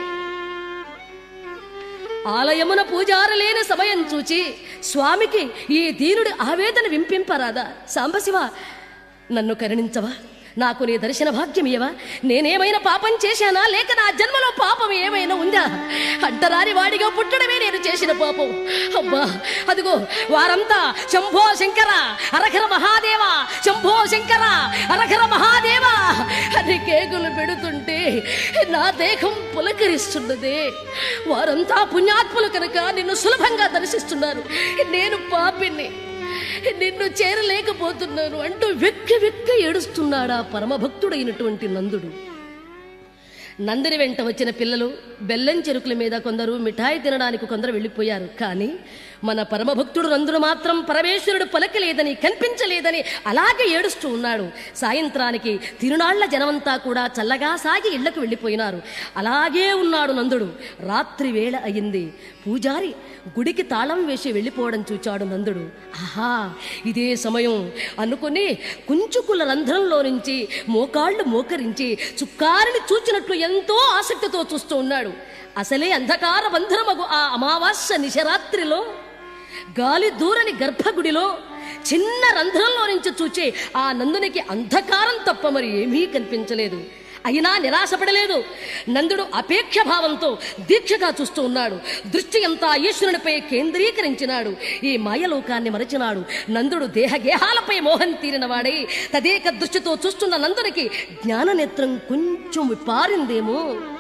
ఆలయమున పూజారు లేని సమయం చూచి స్వామికి ఈ దీనుడి ఆవేదన వింపింపరాదా సాంబశివ నన్ను కరుణించవా నాకు నీ దర్శన భాగ్యం ఇయ్యవా నేనేమైనా పాపం చేశానా లేక నా జన్మలో పాపం ఏమైనా ఉందా అడ్డరాని వాడిగా పుట్టడమే నేను చేసిన పాపం అబ్బా అదిగో వారంతా శంభో శంకర అరఘర మహాదేవ శంభో శంకర అరఘర మహాదేవ అని కేకులు పెడుతుంటే నా దేహం పులకరిస్తున్నదే వారంతా పుణ్యాత్ములు కనుక నిన్ను సులభంగా దర్శిస్తున్నారు నేను పాపిని నిన్ను చేరలేకపోతున్నాను అంటూ వెక్కి వెక్కి ఏడుస్తున్నాడా పరమభక్తుడైనటువంటి నందుడు నందిని వెంట వచ్చిన పిల్లలు బెల్లం చెరుకుల మీద కొందరు మిఠాయి తినడానికి కొందరు వెళ్ళిపోయారు కానీ మన పరమభక్తుడు నందుడు మాత్రం పరమేశ్వరుడు పలకలేదని కనిపించలేదని అలాగే ఏడుస్తూ ఉన్నాడు సాయంత్రానికి తిరునాళ్ల జనమంతా కూడా చల్లగా సాగి ఇళ్లకు వెళ్ళిపోయినారు అలాగే ఉన్నాడు నందుడు రాత్రి వేళ అయింది పూజారి గుడికి తాళం వేసి వెళ్ళిపోవడం చూచాడు నందుడు ఆహా ఇదే సమయం అనుకుని కుంచుకుల రంధ్రంలో నుంచి మోకాళ్ళు మోకరించి చుక్కారిని చూచినట్లు ఎంతో ఆసక్తితో చూస్తూ ఉన్నాడు అసలే అంధకార బంధనమగు ఆ అమావాస్య నిశరాత్రిలో గాలి దూరని గర్భగుడిలో చిన్న రంధ్రంలో నుంచి చూచే ఆ నందునికి అంధకారం తప్ప మరి ఏమీ కనిపించలేదు అయినా నిరాశపడలేదు నందుడు అపేక్ష భావంతో దీక్షగా చూస్తూ ఉన్నాడు దృష్టి అంతా ఈశ్వరునిపై కేంద్రీకరించినాడు ఈ మాయలోకాన్ని మరచినాడు నందుడు దేహగేహాలపై మోహం తీరినవాడై తదేక దృష్టితో చూస్తున్న నందునికి జ్ఞాననేత్రం కొంచెం విపారిందేమో